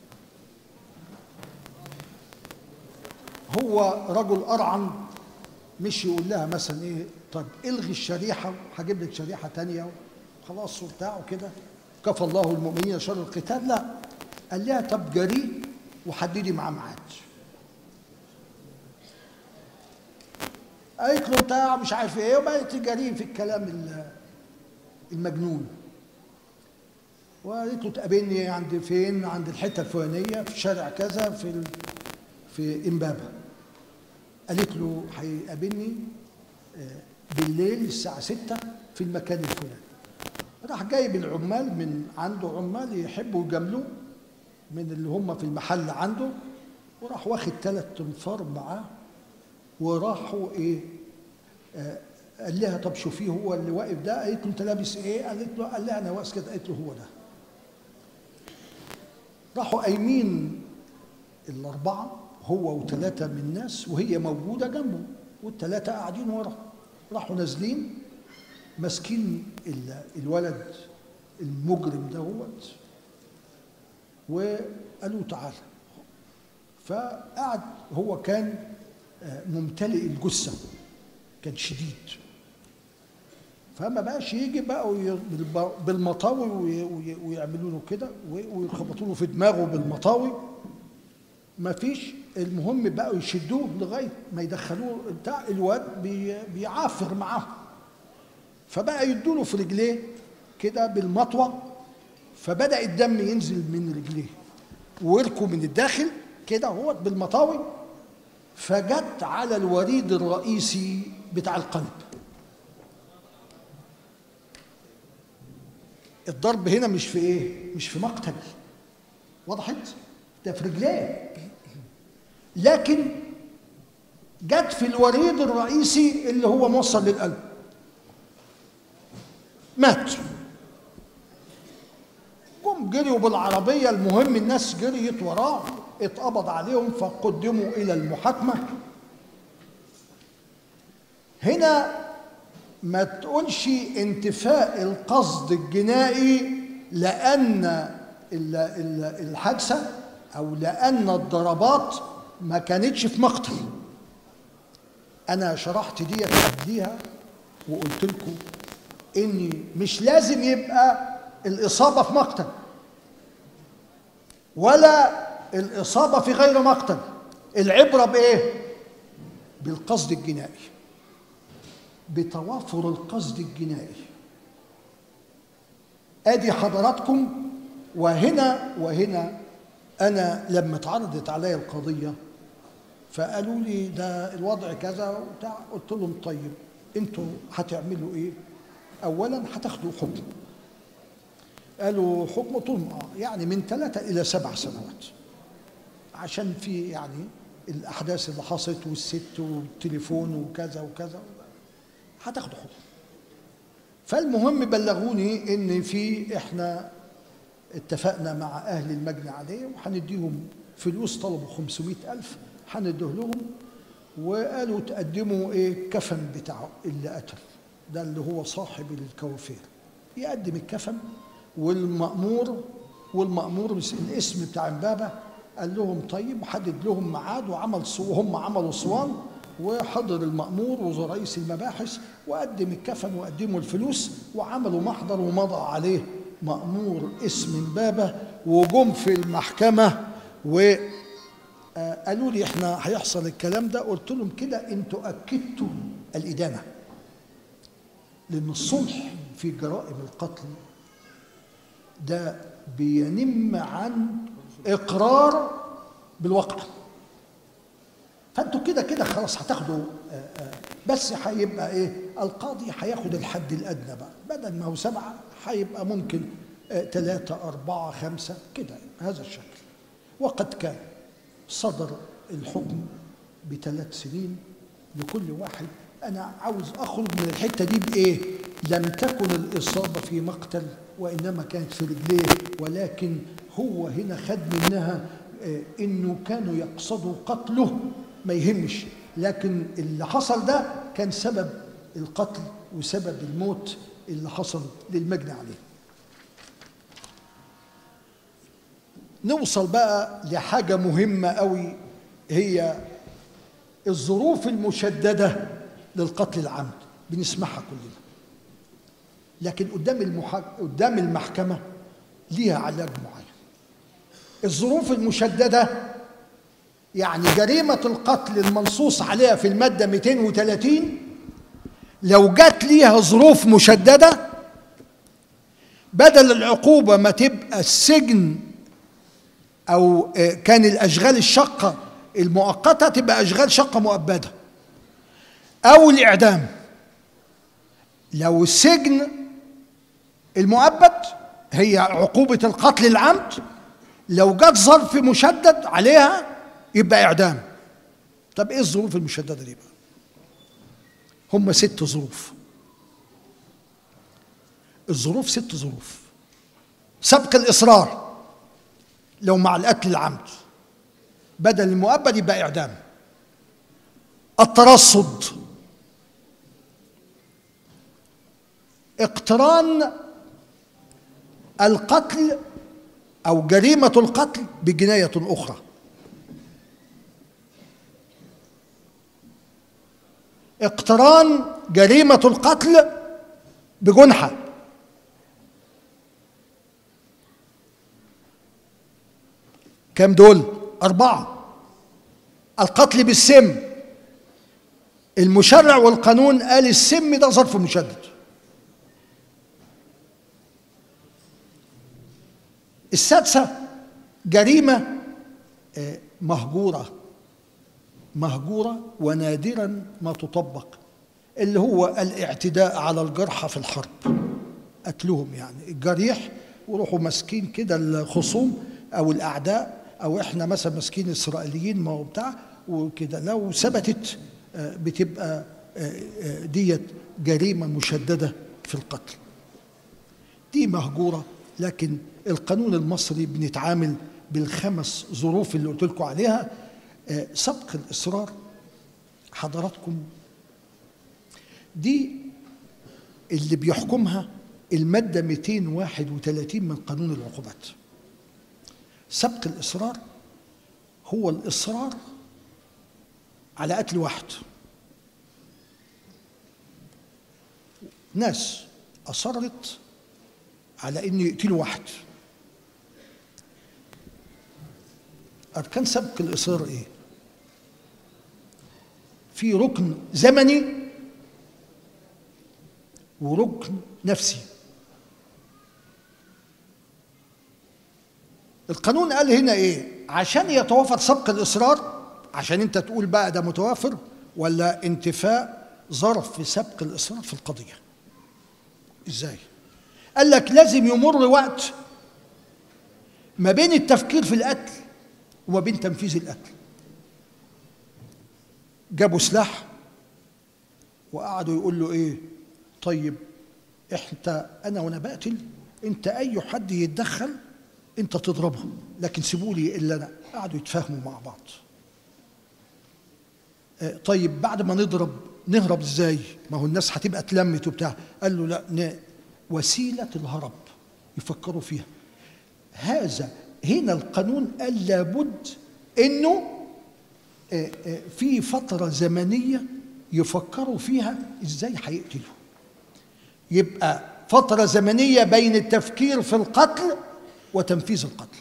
هو رجل أرعن مش يقول لها مثلا ايه طب الغي الشريحة هجيب لك شريحة تانية خلاص وبتاع وكده كفى الله المؤمنين شر القتال لا قال لها طب جريء وحددي معاه ميعاد قالت له بتاع مش عارف ايه وبقت جريء في الكلام ال- المجنون وقالت له تقابلني عند فين عند الحته الفلانيه في شارع كذا في ال... في امبابه قالت له هيقابلني آه، بالليل الساعه 6 في المكان الفلاني راح جايب العمال من عنده عمال يحبوا يجاملوه من اللي هم في المحل عنده وراح واخد ثلاث تنفار معاه وراحوا ايه آه، قال لها طب شوفيه هو اللي واقف ده قالت له انت لابس ايه قالت له قال لها انا واقف كده قالت له هو ده راحوا قايمين الاربعه هو وثلاثه من الناس وهي موجوده جنبه والثلاثه قاعدين ورا راحوا نازلين ماسكين ال- الولد المجرم دهوت وقالوا تعالى فقعد هو كان آه، ممتلئ الجثه كان شديد فما بقاش يجي بقى وي- بالب- بالمطاوي وي- وي- ويعملوا له كده وي- ويخبطوا له في دماغه بالمطاوي ما فيش المهم بقوا يشدوه لغايه ما يدخلوه بتاع الواد بي- بيعافر معاهم فبقى يدوا له في رجليه كده بالمطوه فبدا الدم ينزل من رجليه ويركوا من الداخل كده هو بالمطاوي فجت على الوريد الرئيسي بتاع القلب الضرب هنا مش في ايه مش في مقتل وضحت ده في رجليه لكن جت في الوريد الرئيسي اللي هو موصل للقلب مات جم جريوا بالعربية المهم الناس جريت وراه اتقبض عليهم فقدموا إلى المحاكمة هنا ما تقولش انتفاء القصد الجنائي لأن ال- ال- الحادثة أو لأن الضربات ما كانتش في مقتل أنا شرحت دي قبليها وقلت لكم إن مش لازم يبقى الإصابة في مقتل ولا الإصابة في غير مقتل العبرة بإيه؟ بالقصد الجنائي بتوافر القصد الجنائي ادي حضراتكم وهنا وهنا انا لما اتعرضت عليا القضيه فقالوا لي ده الوضع كذا وبتاع قلت لهم طيب انتوا هتعملوا ايه اولا هتاخدوا حكم قالوا حكم قلت لهم اه يعني من ثلاثة إلى سبع سنوات عشان في يعني الأحداث اللي حصلت والست والتليفون وكذا وكذا هتاخدوا حكم فالمهم بلغوني ان في احنا اتفقنا مع اهل المجني عليه وهنديهم فلوس طلبوا 500 الف هنديه لهم وقالوا تقدموا ايه كفن بتاعه اللي قتل ده اللي هو صاحب الكوافير يقدم الكفن والمأمور والمأمور بس الاسم بتاع امبابة قال لهم طيب وحدد لهم ميعاد وعمل صو- وهم عملوا صوان وحضر المأمور ورئيس المباحث وقدم الكفن وقدموا الفلوس وعملوا محضر ومضى عليه مأمور اسم امبابة وجم في المحكمة و آه، قالوا لي احنا هيحصل الكلام ده قلت لهم كده انتوا اكدتوا الادانه لان الصلح في جرائم القتل ده بينم عن اقرار بالواقع فانتوا كده كده خلاص هتاخدوا آه، آه، بس هيبقى ايه القاضي هياخد الحد الادنى بقى بدل ما هو سبعه هيبقى ممكن ثلاثه اربعه خمسه كده هذا الشكل وقد كان صدر الحكم بثلاث سنين لكل واحد انا عاوز اخرج من الحته دي بايه لم تكن الاصابه في مقتل وانما كانت في رجليه ولكن هو هنا خد منها آه، انه كانوا يقصدوا قتله ما يهمش لكن اللي حصل ده كان سبب القتل وسبب الموت اللي حصل للمجني عليه نوصل بقى لحاجة مهمة قوي هي الظروف المشددة للقتل العمد بنسمعها كلنا لكن قدام المحا... قدام المحكمة ليها علاج معين الظروف المشددة يعني جريمة القتل المنصوص عليها في المادة 230 لو جت ليها ظروف مشددة بدل العقوبة ما تبقى السجن او آه، كان الاشغال الشقه المؤقته تبقى اشغال شقه مؤبده او الاعدام لو السجن المؤبد هي عقوبه القتل العمد لو جت ظرف مشدد عليها يبقى اعدام طب ايه الظروف المشدده دي بقى هم ست ظروف الظروف ست ظروف سبق الاصرار لو مع القتل العمد بدل المؤبد يبقى اعدام الترصد اقتران القتل او جريمه القتل بجنايه اخرى اقتران جريمه القتل بجنحه كم دول أربعة القتل بالسم المشرع والقانون قال السم ده ظرف مشدد السادسة جريمة آه، مهجورة مهجورة ونادرا ما تطبق اللي هو الاعتداء على الجرحى في الحرب قتلهم يعني الجريح وروحوا ماسكين كده الخصوم او الاعداء او احنا مثلا ماسكين اسرائيليين ما هو بتاع وكده لو ثبتت آه، بتبقى آه، آه، ديت جريمه مشدده في القتل دي مهجوره لكن القانون المصري بنتعامل بالخمس ظروف اللي قلت لكم عليها آه، سبق الاصرار حضراتكم دي اللي بيحكمها المادة 231 من قانون العقوبات سبق الإصرار هو الإصرار على قتل واحد ناس أصرت على إن يقتلوا واحد أركان سبق الإصرار إيه؟ في ركن زمني وركن نفسي القانون قال هنا ايه عشان يتوافر سبق الاصرار عشان انت تقول بقى ده متوافر ولا انتفاء ظرف في سبق الاصرار في القضيه ازاي قال لك لازم يمر وقت ما بين التفكير في القتل وما بين تنفيذ القتل جابوا سلاح وقعدوا يقول له ايه طيب انت انا وانا بقتل انت اي حد يتدخل انت تضربه لكن سيبوا لي الا انا قعدوا يتفاهموا مع بعض آه، طيب بعد ما نضرب نهرب ازاي ما هو الناس هتبقى اتلمت وبتاع قال له لا ن... وسيلة الهرب يفكروا فيها هذا هنا القانون قال لابد انه آه، آه، في فترة زمنية يفكروا فيها ازاي هيقتلوا يبقى فترة زمنية بين التفكير في القتل وتنفيذ القتل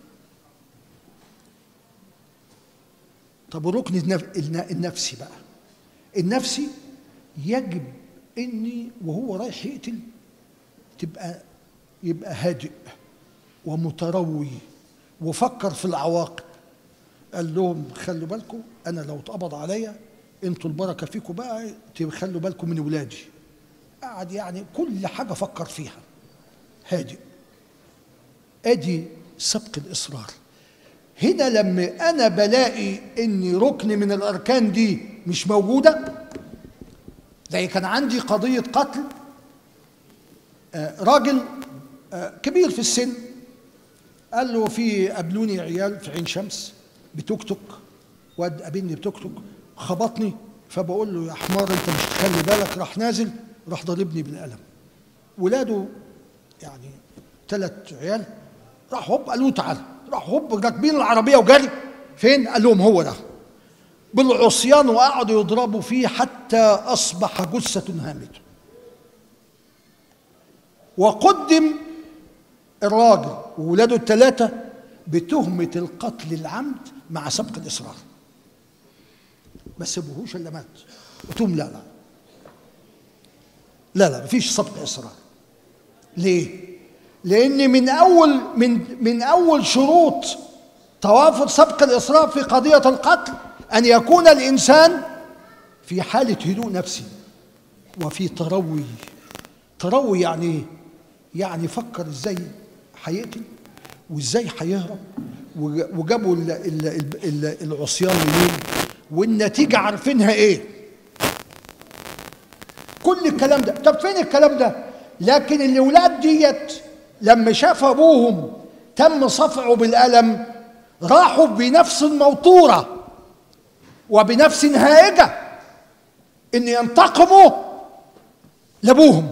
طب الركن النف- الن- النفسي بقى النفسي يجب اني وهو رايح يقتل تبقى يبقى هادئ ومتروي وفكر في العواقب قال لهم خلوا بالكم انا لو اتقبض عليا انتوا البركه فيكم بقى تخلوا بالكم من ولادي قعد يعني كل حاجه فكر فيها هادئ ادي سبق الاصرار هنا لما انا بلاقي ان ركن من الاركان دي مش موجوده زي كان عندي قضيه قتل آه، راجل آه، كبير في السن قال له في قابلوني عيال في عين شمس بتوك توك واد قابلني بتوك توك خبطني فبقول له يا حمار انت مش تخلي بالك راح نازل راح ضاربني بالقلم ولاده يعني ثلاث عيال راح هوب قالوا له تعالى راح هوب راكبين العربيه وجري فين؟ قال لهم هو ده بالعصيان وقعدوا يضربوا فيه حتى اصبح جثه هامده وقدم الراجل وولاده الثلاثه بتهمه القتل العمد مع سبق الاصرار ما سيبوهوش الا مات قلت لهم لا لا لا لا مفيش سبق اصرار ليه؟ لأن من أول من من أول شروط توافر سبق الإصرار في قضية القتل أن يكون الإنسان في حالة هدوء نفسي وفي تروي تروي يعني إيه؟ يعني فكر إزاي هيقتل وإزاي هيهرب وج- وجابوا ال- ال- ال- ال- العصيان منين والنتيجة عارفينها إيه كل الكلام ده طب فين الكلام ده لكن الاولاد ديت لما شاف ابوهم تم صفعه بالالم راحوا بنفس موطوره وبنفس هائجه ان ينتقموا لابوهم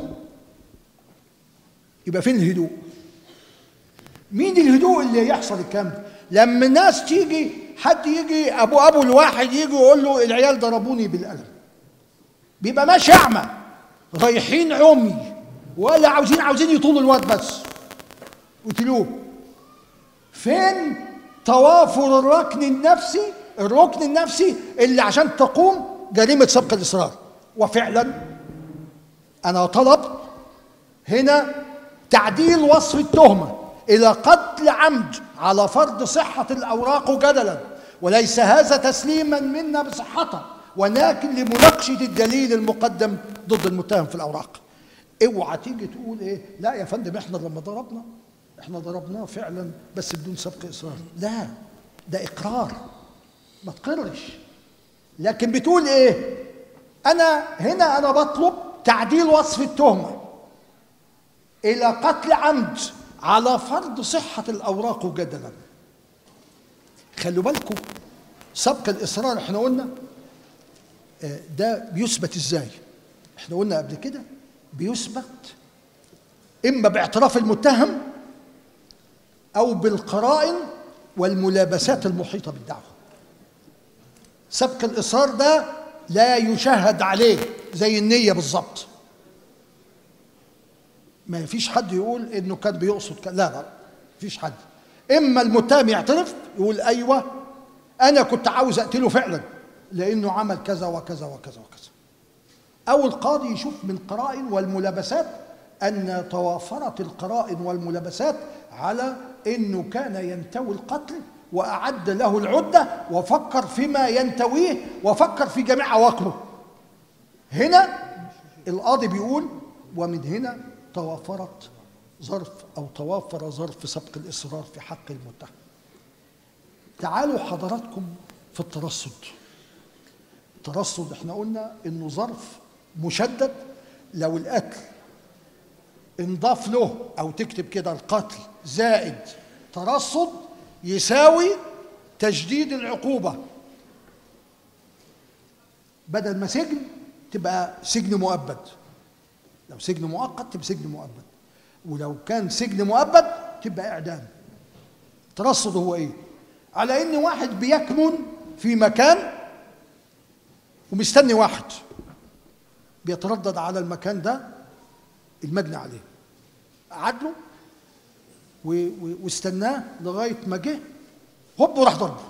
يبقى فين الهدوء مين الهدوء اللي يحصل الكلام ده لما الناس تيجي حد يجي ابو ابو الواحد يجي يقول له العيال ضربوني بالقلم بيبقى ماشي اعمى رايحين عمي ولا عاوزين عاوزين يطولوا الواد بس قتلوه فين توافر الركن النفسي الركن النفسي اللي عشان تقوم جريمه سبق الاصرار وفعلا انا طلبت هنا تعديل وصف التهمه الى قتل عمد على فرض صحه الاوراق جدلا وليس هذا تسليما منا بصحتها ولكن لمناقشه الدليل المقدم ضد المتهم في الاوراق اوعى تيجي تقول ايه لا يا فندم احنا لما ضربنا احنا ضربناه فعلا بس بدون سبق اصرار لا ده اقرار ما تقرش لكن بتقول ايه انا هنا انا بطلب تعديل وصف التهمه الى قتل عمد على فرض صحه الاوراق جدلا خلوا بالكم سبق الاصرار احنا قلنا آه، ده بيثبت ازاي احنا قلنا قبل كده بيثبت اما باعتراف المتهم او بالقرائن والملابسات المحيطه بالدعوه سبق الاصرار ده لا يشهد عليه زي النيه بالظبط ما فيش حد يقول انه كان بيقصد كان لا لا فيش حد اما المتهم يعترف يقول ايوه انا كنت عاوز اقتله فعلا لانه عمل كذا وكذا وكذا وكذا او القاضي يشوف من قرائن والملابسات ان توافرت القرائن والملابسات على انه كان ينتوي القتل واعد له العده وفكر فيما ينتويه وفكر في جميع عواقبه هنا القاضي بيقول ومن هنا توافرت ظرف او توافر ظرف سبق الاصرار في حق المتهم تعالوا حضراتكم في الترصد الترصد احنا قلنا انه ظرف مشدد لو القتل انضاف له او تكتب كده القتل زائد ترصد يساوي تجديد العقوبه بدل ما سجن تبقى سجن مؤبد لو سجن مؤقت تبقى سجن مؤبد ولو كان سجن مؤبد تبقى اعدام الترصد هو ايه على ان واحد بيكمن في مكان ومستني واحد بيتردد على المكان ده المجني عليه عدله و- و- واستناه لغايه ما جه هوب وراح ضربه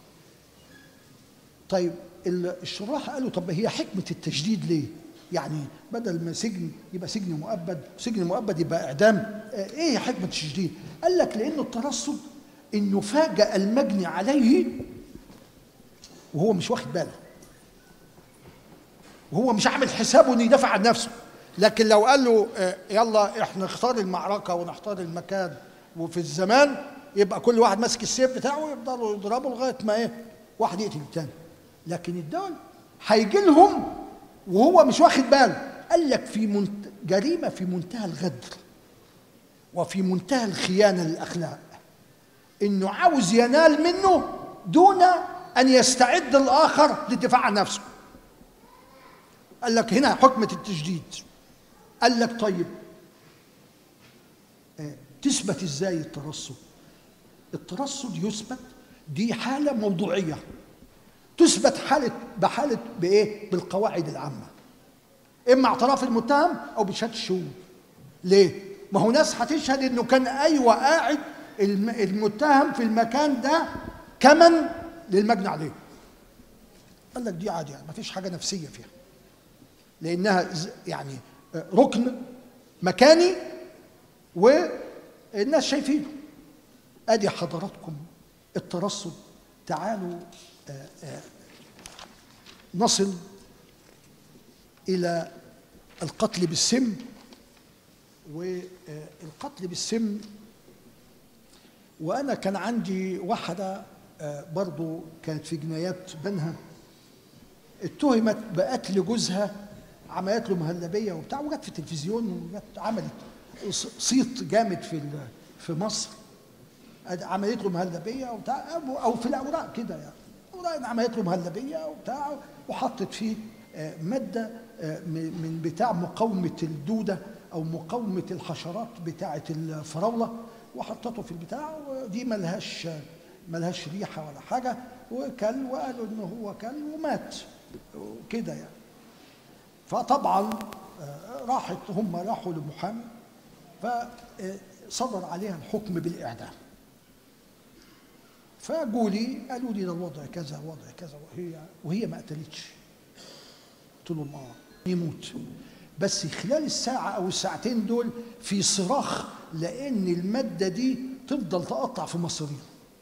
طيب ال- الشراح قالوا طب هي حكمه التشديد ليه؟ يعني بدل ما سجن يبقى سجن مؤبد سجن مؤبد يبقى اعدام آه، ايه حكمه التشديد؟ قال لك لان الترصد انه فاجأ المجني عليه وهو مش واخد باله وهو مش عامل حسابه انه يدافع عن نفسه لكن لو قال له آه، يلا احنا نختار المعركه ونختار المكان وفي الزمان يبقى كل واحد ماسك السيف بتاعه ويفضلوا يضربوا لغايه ما ايه واحد يقتل الثاني لكن الدول هيجي لهم وهو مش واخد باله قال لك في منت... جريمه في منتهى الغدر وفي منتهى الخيانه للاخلاق انه عاوز ينال منه دون ان يستعد الاخر للدفاع عن نفسه قال لك هنا حكمة التجديد قال لك طيب آه، تثبت ازاي الترصد الترصد يثبت دي حالة موضوعية تثبت حالة بحالة بإيه؟ بالقواعد العامة إما اعتراف المتهم أو بشهادة الشهود ليه؟ ما هو ناس هتشهد إنه كان أيوة قاعد الم- المتهم في المكان ده كمن للمجني عليه قال لك دي عادي يعني ما فيش حاجة نفسية فيها لانها ز- يعني ركن مكاني والناس شايفينه ادي حضراتكم الترصد تعالوا آه، آه، نصل الى القتل بالسم والقتل بالسم وانا كان عندي واحده آه، برضو كانت في جنايات بنها اتهمت بقتل جوزها عملت له مهلبيه وبتاع وجت في التلفزيون وجت عملت ص- صيت جامد في ال- في مصر أد- عملت له مهلبيه وبتاع أو- او في الاوراق كده يعني اوراق عملت له مهلبيه وبتاع وحطت فيه آه، ماده آه، م- من بتاع مقاومه الدوده او مقاومه الحشرات بتاعه الفراوله وحطته في البتاع ودي ملهاش ملهاش ريحه ولا حاجه وكل وقالوا ان هو كل ومات كده يعني فطبعا آه، راحت هم راحوا لمحامي فصدر عليها الحكم بالاعدام فجوا لي قالوا لي ده الوضع كذا وضع كذا وهي وهي ما قتلتش قلت لهم اه يموت بس خلال الساعة أو الساعتين دول في صراخ لأن المادة دي تفضل تقطع في مصرين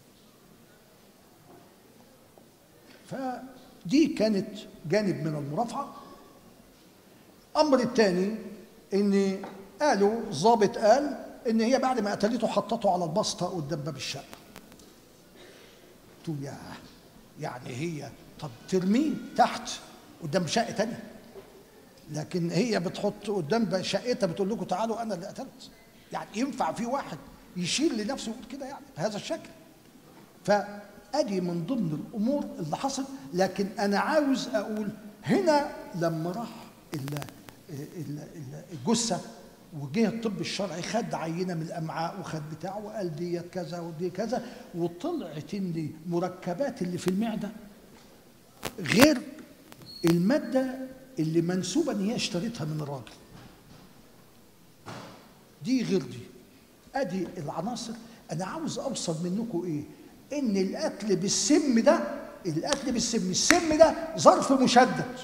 فدي كانت جانب من المرافعة أمر الثاني إن قالوا ضابط قال إن هي بعد ما قتلته حطته على البسطة قدام باب الشقة قلت له يا يعني هي طب ترميه تحت قدام شقة تانية لكن هي بتحط قدام شقتها بتقول لكم تعالوا انا اللي قتلت يعني ينفع في واحد يشيل لنفسه يقول كده يعني بهذا الشكل فادي من ضمن الامور اللي حصلت لكن انا عاوز اقول هنا لما راح ال- ال- ال- الجثه وجه الطب الشرعي خد عينه من الامعاء وخد بتاع وقال ديت كذا ودي كذا وطلعت ان المركبات اللي في المعده غير الماده اللي منسوبه ان هي اشتريتها من الراجل دي غير دي ادي العناصر انا عاوز اوصل منكم ايه ان القتل بالسم ده القتل بالسم السم ده ظرف مشدد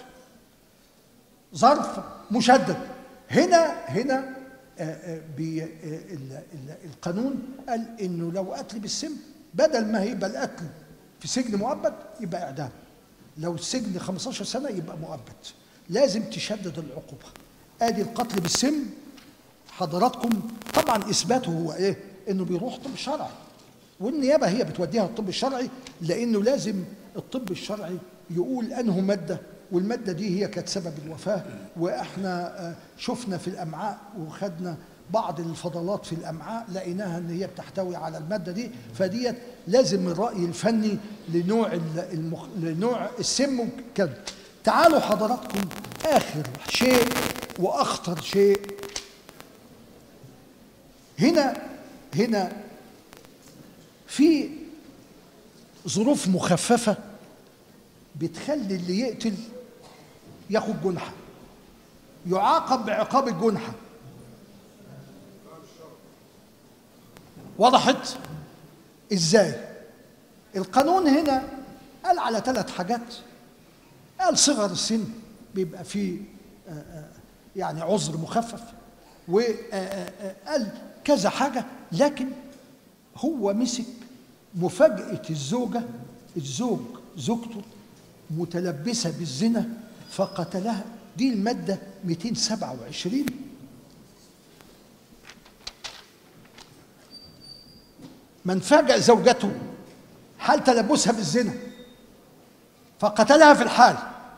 ظرف مشدد هنا هنا آه، آه، بي- آه، ال- ال- القانون قال انه لو قتل بالسم بدل ما هيبقى القتل في سجن مؤبد يبقى اعدام لو السجن 15 سنه يبقى مؤبد لازم تشدد العقوبه ادي القتل بالسم حضراتكم طبعا اثباته هو ايه انه بيروح طب شرعي والنيابه هي بتوديها الطب الشرعي لانه لازم الطب الشرعي يقول انه ماده والماده دي هي كانت سبب الوفاه واحنا آه، شفنا في الامعاء وخدنا بعض الفضلات في الامعاء لقيناها ان هي بتحتوي على الماده دي فديت لازم الراي الفني لنوع ال- المخ... لنوع السم كده تعالوا حضراتكم اخر شيء واخطر شيء هنا هنا في ظروف مخففة بتخلي اللي يقتل ياخد جنحة يعاقب بعقاب الجنحة وضحت ازاي القانون هنا قال على ثلاث حاجات قال صغر السن بيبقى فيه آه، آه، يعني عذر مخفف وقال كذا حاجة لكن هو مسك مفاجأة الزوجة الزوج زوجته متلبسة بالزنا فقتلها دي المادة 227 من فاجأ زوجته حال تلبسها بالزنا فقتلها في الحال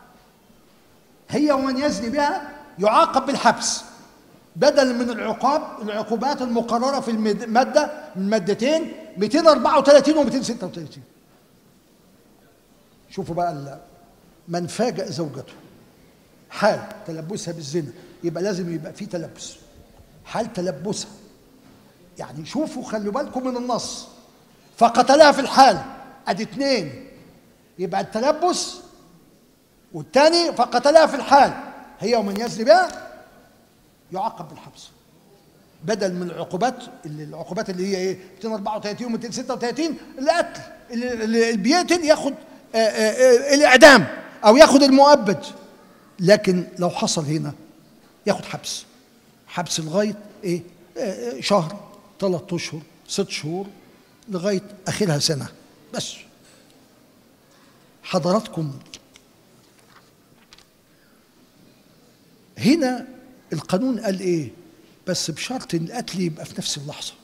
هي ومن يزني بها يعاقب بالحبس بدل من العقاب العقوبات المقررة في المادة من مادتين 234 و 236 شوفوا بقى ال- من فاجأ زوجته حال تلبسها بالزنا يبقى لازم يبقى في تلبس حال تلبسها يعني شوفوا خلوا بالكم من النص فقتلها في الحال ادي اتنين يبقى التلبس والتاني فقتلها في الحال هي ومن يزني بها يعاقب بالحبس بدل من العقوبات اللي العقوبات اللي هي ايه 234 و 236 القتل اللي, اللي بيقتل ياخد آه، آه، آه، الاعدام او ياخد المؤبد لكن لو حصل هنا ياخد حبس حبس لغايه ايه آه، آه، شهر ثلاث اشهر ست شهور لغايه اخرها سنه بس حضراتكم هنا القانون قال ايه بس بشرط ان القتل يبقى في نفس اللحظه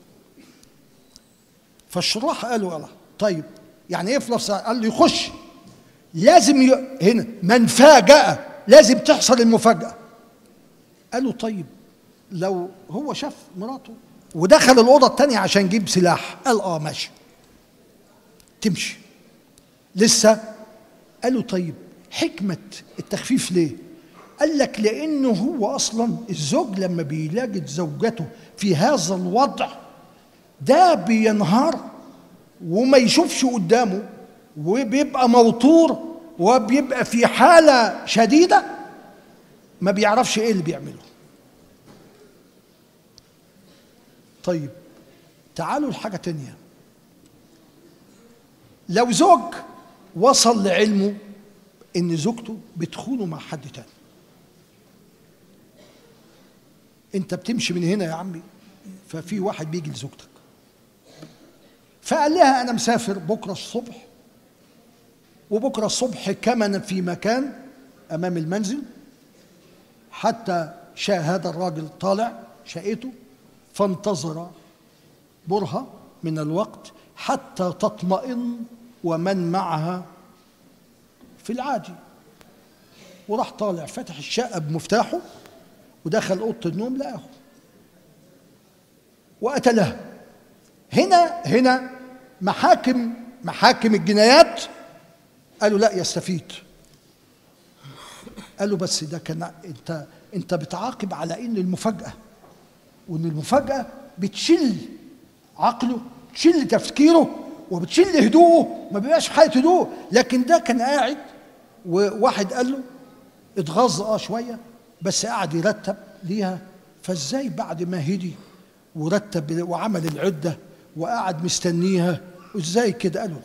فالشراح قالوا الله طيب يعني ايه في نفس قال له يخش لازم ي... هنا من فاجأ لازم تحصل المفاجأة قالوا طيب لو هو شاف مراته ودخل الأوضة التانية عشان يجيب سلاح قال اه ماشي تمشي لسه قالوا طيب حكمة التخفيف ليه قال لك لأنه هو أصلا الزوج لما بيلاقي زوجته في هذا الوضع ده بينهار وما يشوفش قدامه وبيبقى موتور وبيبقى في حالة شديدة ما بيعرفش ايه اللي بيعمله طيب تعالوا لحاجة تانية لو زوج وصل لعلمه ان زوجته بتخونه مع حد تاني انت بتمشي من هنا يا عمي ففي واحد بيجي لزوجتك فقال لها انا مسافر بكره الصبح وبكره الصبح كمن في مكان امام المنزل حتى شاء هذا الراجل طالع شقته فانتظر برهة من الوقت حتى تطمئن ومن معها في العادي وراح طالع فتح الشقة بمفتاحه ودخل أوضة النوم لقاه وقتلها هنا هنا محاكم محاكم الجنايات قالوا لا يستفيد قالوا بس ده كان انت انت بتعاقب على ان المفاجاه وان المفاجاه بتشل عقله تشل تفكيره وبتشل هدوءه ما بيبقاش في حاله هدوء لكن ده كان قاعد وواحد قال له اتغاظ اه شويه بس قعد يرتب ليها فازاي بعد ما هدي ورتب وعمل العده وقعد مستنيها وازاي كده قالوا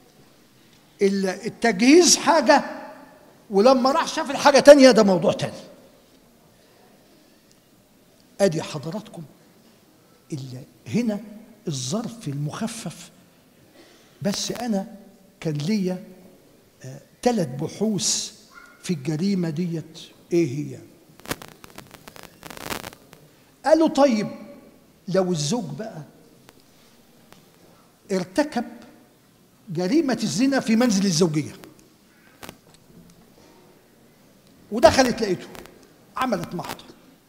التجهيز حاجه ولما راح شاف الحاجه تانية ده موضوع تاني ادي حضراتكم اللي هنا الظرف المخفف بس انا كان ليا ثلاث آه بحوث في الجريمه ديت ايه هي قالوا طيب لو الزوج بقى ارتكب جريمه الزنا في منزل الزوجيه ودخلت لقيته عملت محضر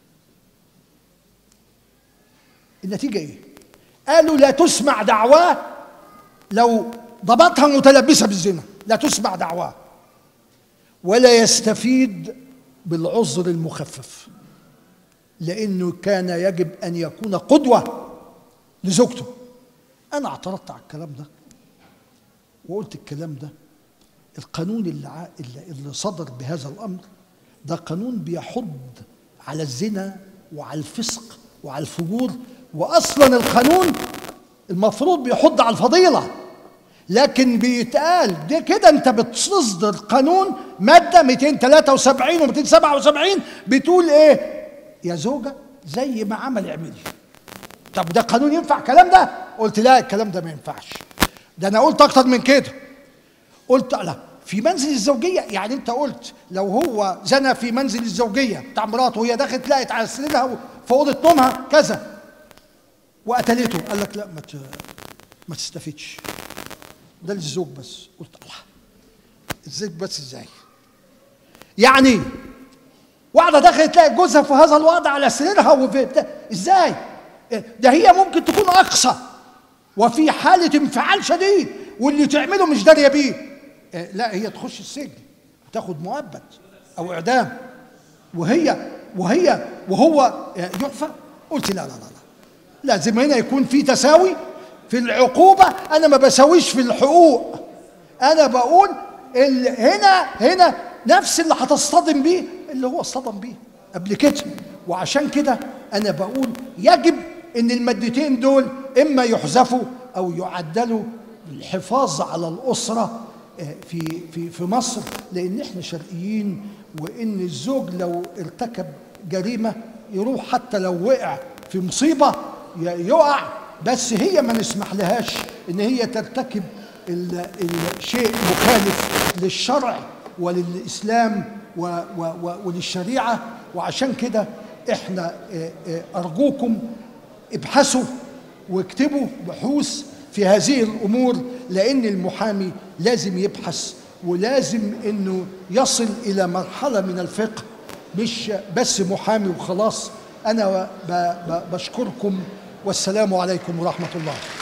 النتيجة ايه؟ قالوا لا تسمع دعواه لو ضبطها متلبسة بالزنا لا تسمع دعواه ولا يستفيد بالعذر المخفف لانه كان يجب ان يكون قدوه لزوجته انا اعترضت على الكلام ده وقلت الكلام ده القانون اللي ع- اللي اللي صدر بهذا الامر ده قانون بيحض على الزنا وعلى الفسق وعلى الفجور واصلا القانون المفروض بيحض على الفضيله لكن بيتقال ده كده انت بتصدر قانون ماده 273 و 277 بتقول ايه يا زوجه زي ما عمل اعملي طب ده قانون ينفع الكلام ده قلت لا الكلام ده ما ينفعش ده انا قلت اكتر من كده قلت لا في منزل الزوجية يعني انت قلت لو هو زنى في منزل الزوجية بتاع مراته وهي دخلت لقت على سريرها في أوضة نومها كذا وقتلته قال لك لا ما ت- ما تستفدش ده للزوج بس قلت الله الزوج بس ازاي يعني واحدة دخلت تلاقي جوزها في هذا الوضع على سريرها وفي بتاع ازاي ده هي ممكن تكون أقصى وفي حالة انفعال شديد واللي تعمله مش دارية بيه آه، لا هي تخش السجن وتاخد مؤبد أو إعدام وهي وهي وهو آه، يعفى قلت لا لا لا لا لازم هنا يكون في تساوي في العقوبة أنا ما بساويش في الحقوق أنا بقول ال- هنا هنا نفس اللي هتصطدم بيه اللي هو اصطدم بيه قبل كده وعشان كده أنا بقول يجب إن المادتين دول إما يحذفوا أو يعدلوا للحفاظ على الأسرة آه، في في في مصر لأن إحنا شرقيين وإن الزوج لو ارتكب جريمة يروح حتى لو وقع في مصيبة ي- يقع بس هي ما نسمح لهاش ان هي ترتكب ال- الشيء مخالف للشرع وللاسلام و و و وللشريعه وعشان كده احنا آه، آه، ارجوكم ابحثوا واكتبوا بحوث في هذه الامور لان المحامي لازم يبحث ولازم انه يصل الى مرحله من الفقه مش بس محامي وخلاص انا ب- ب- بشكركم والسلام عليكم ورحمه الله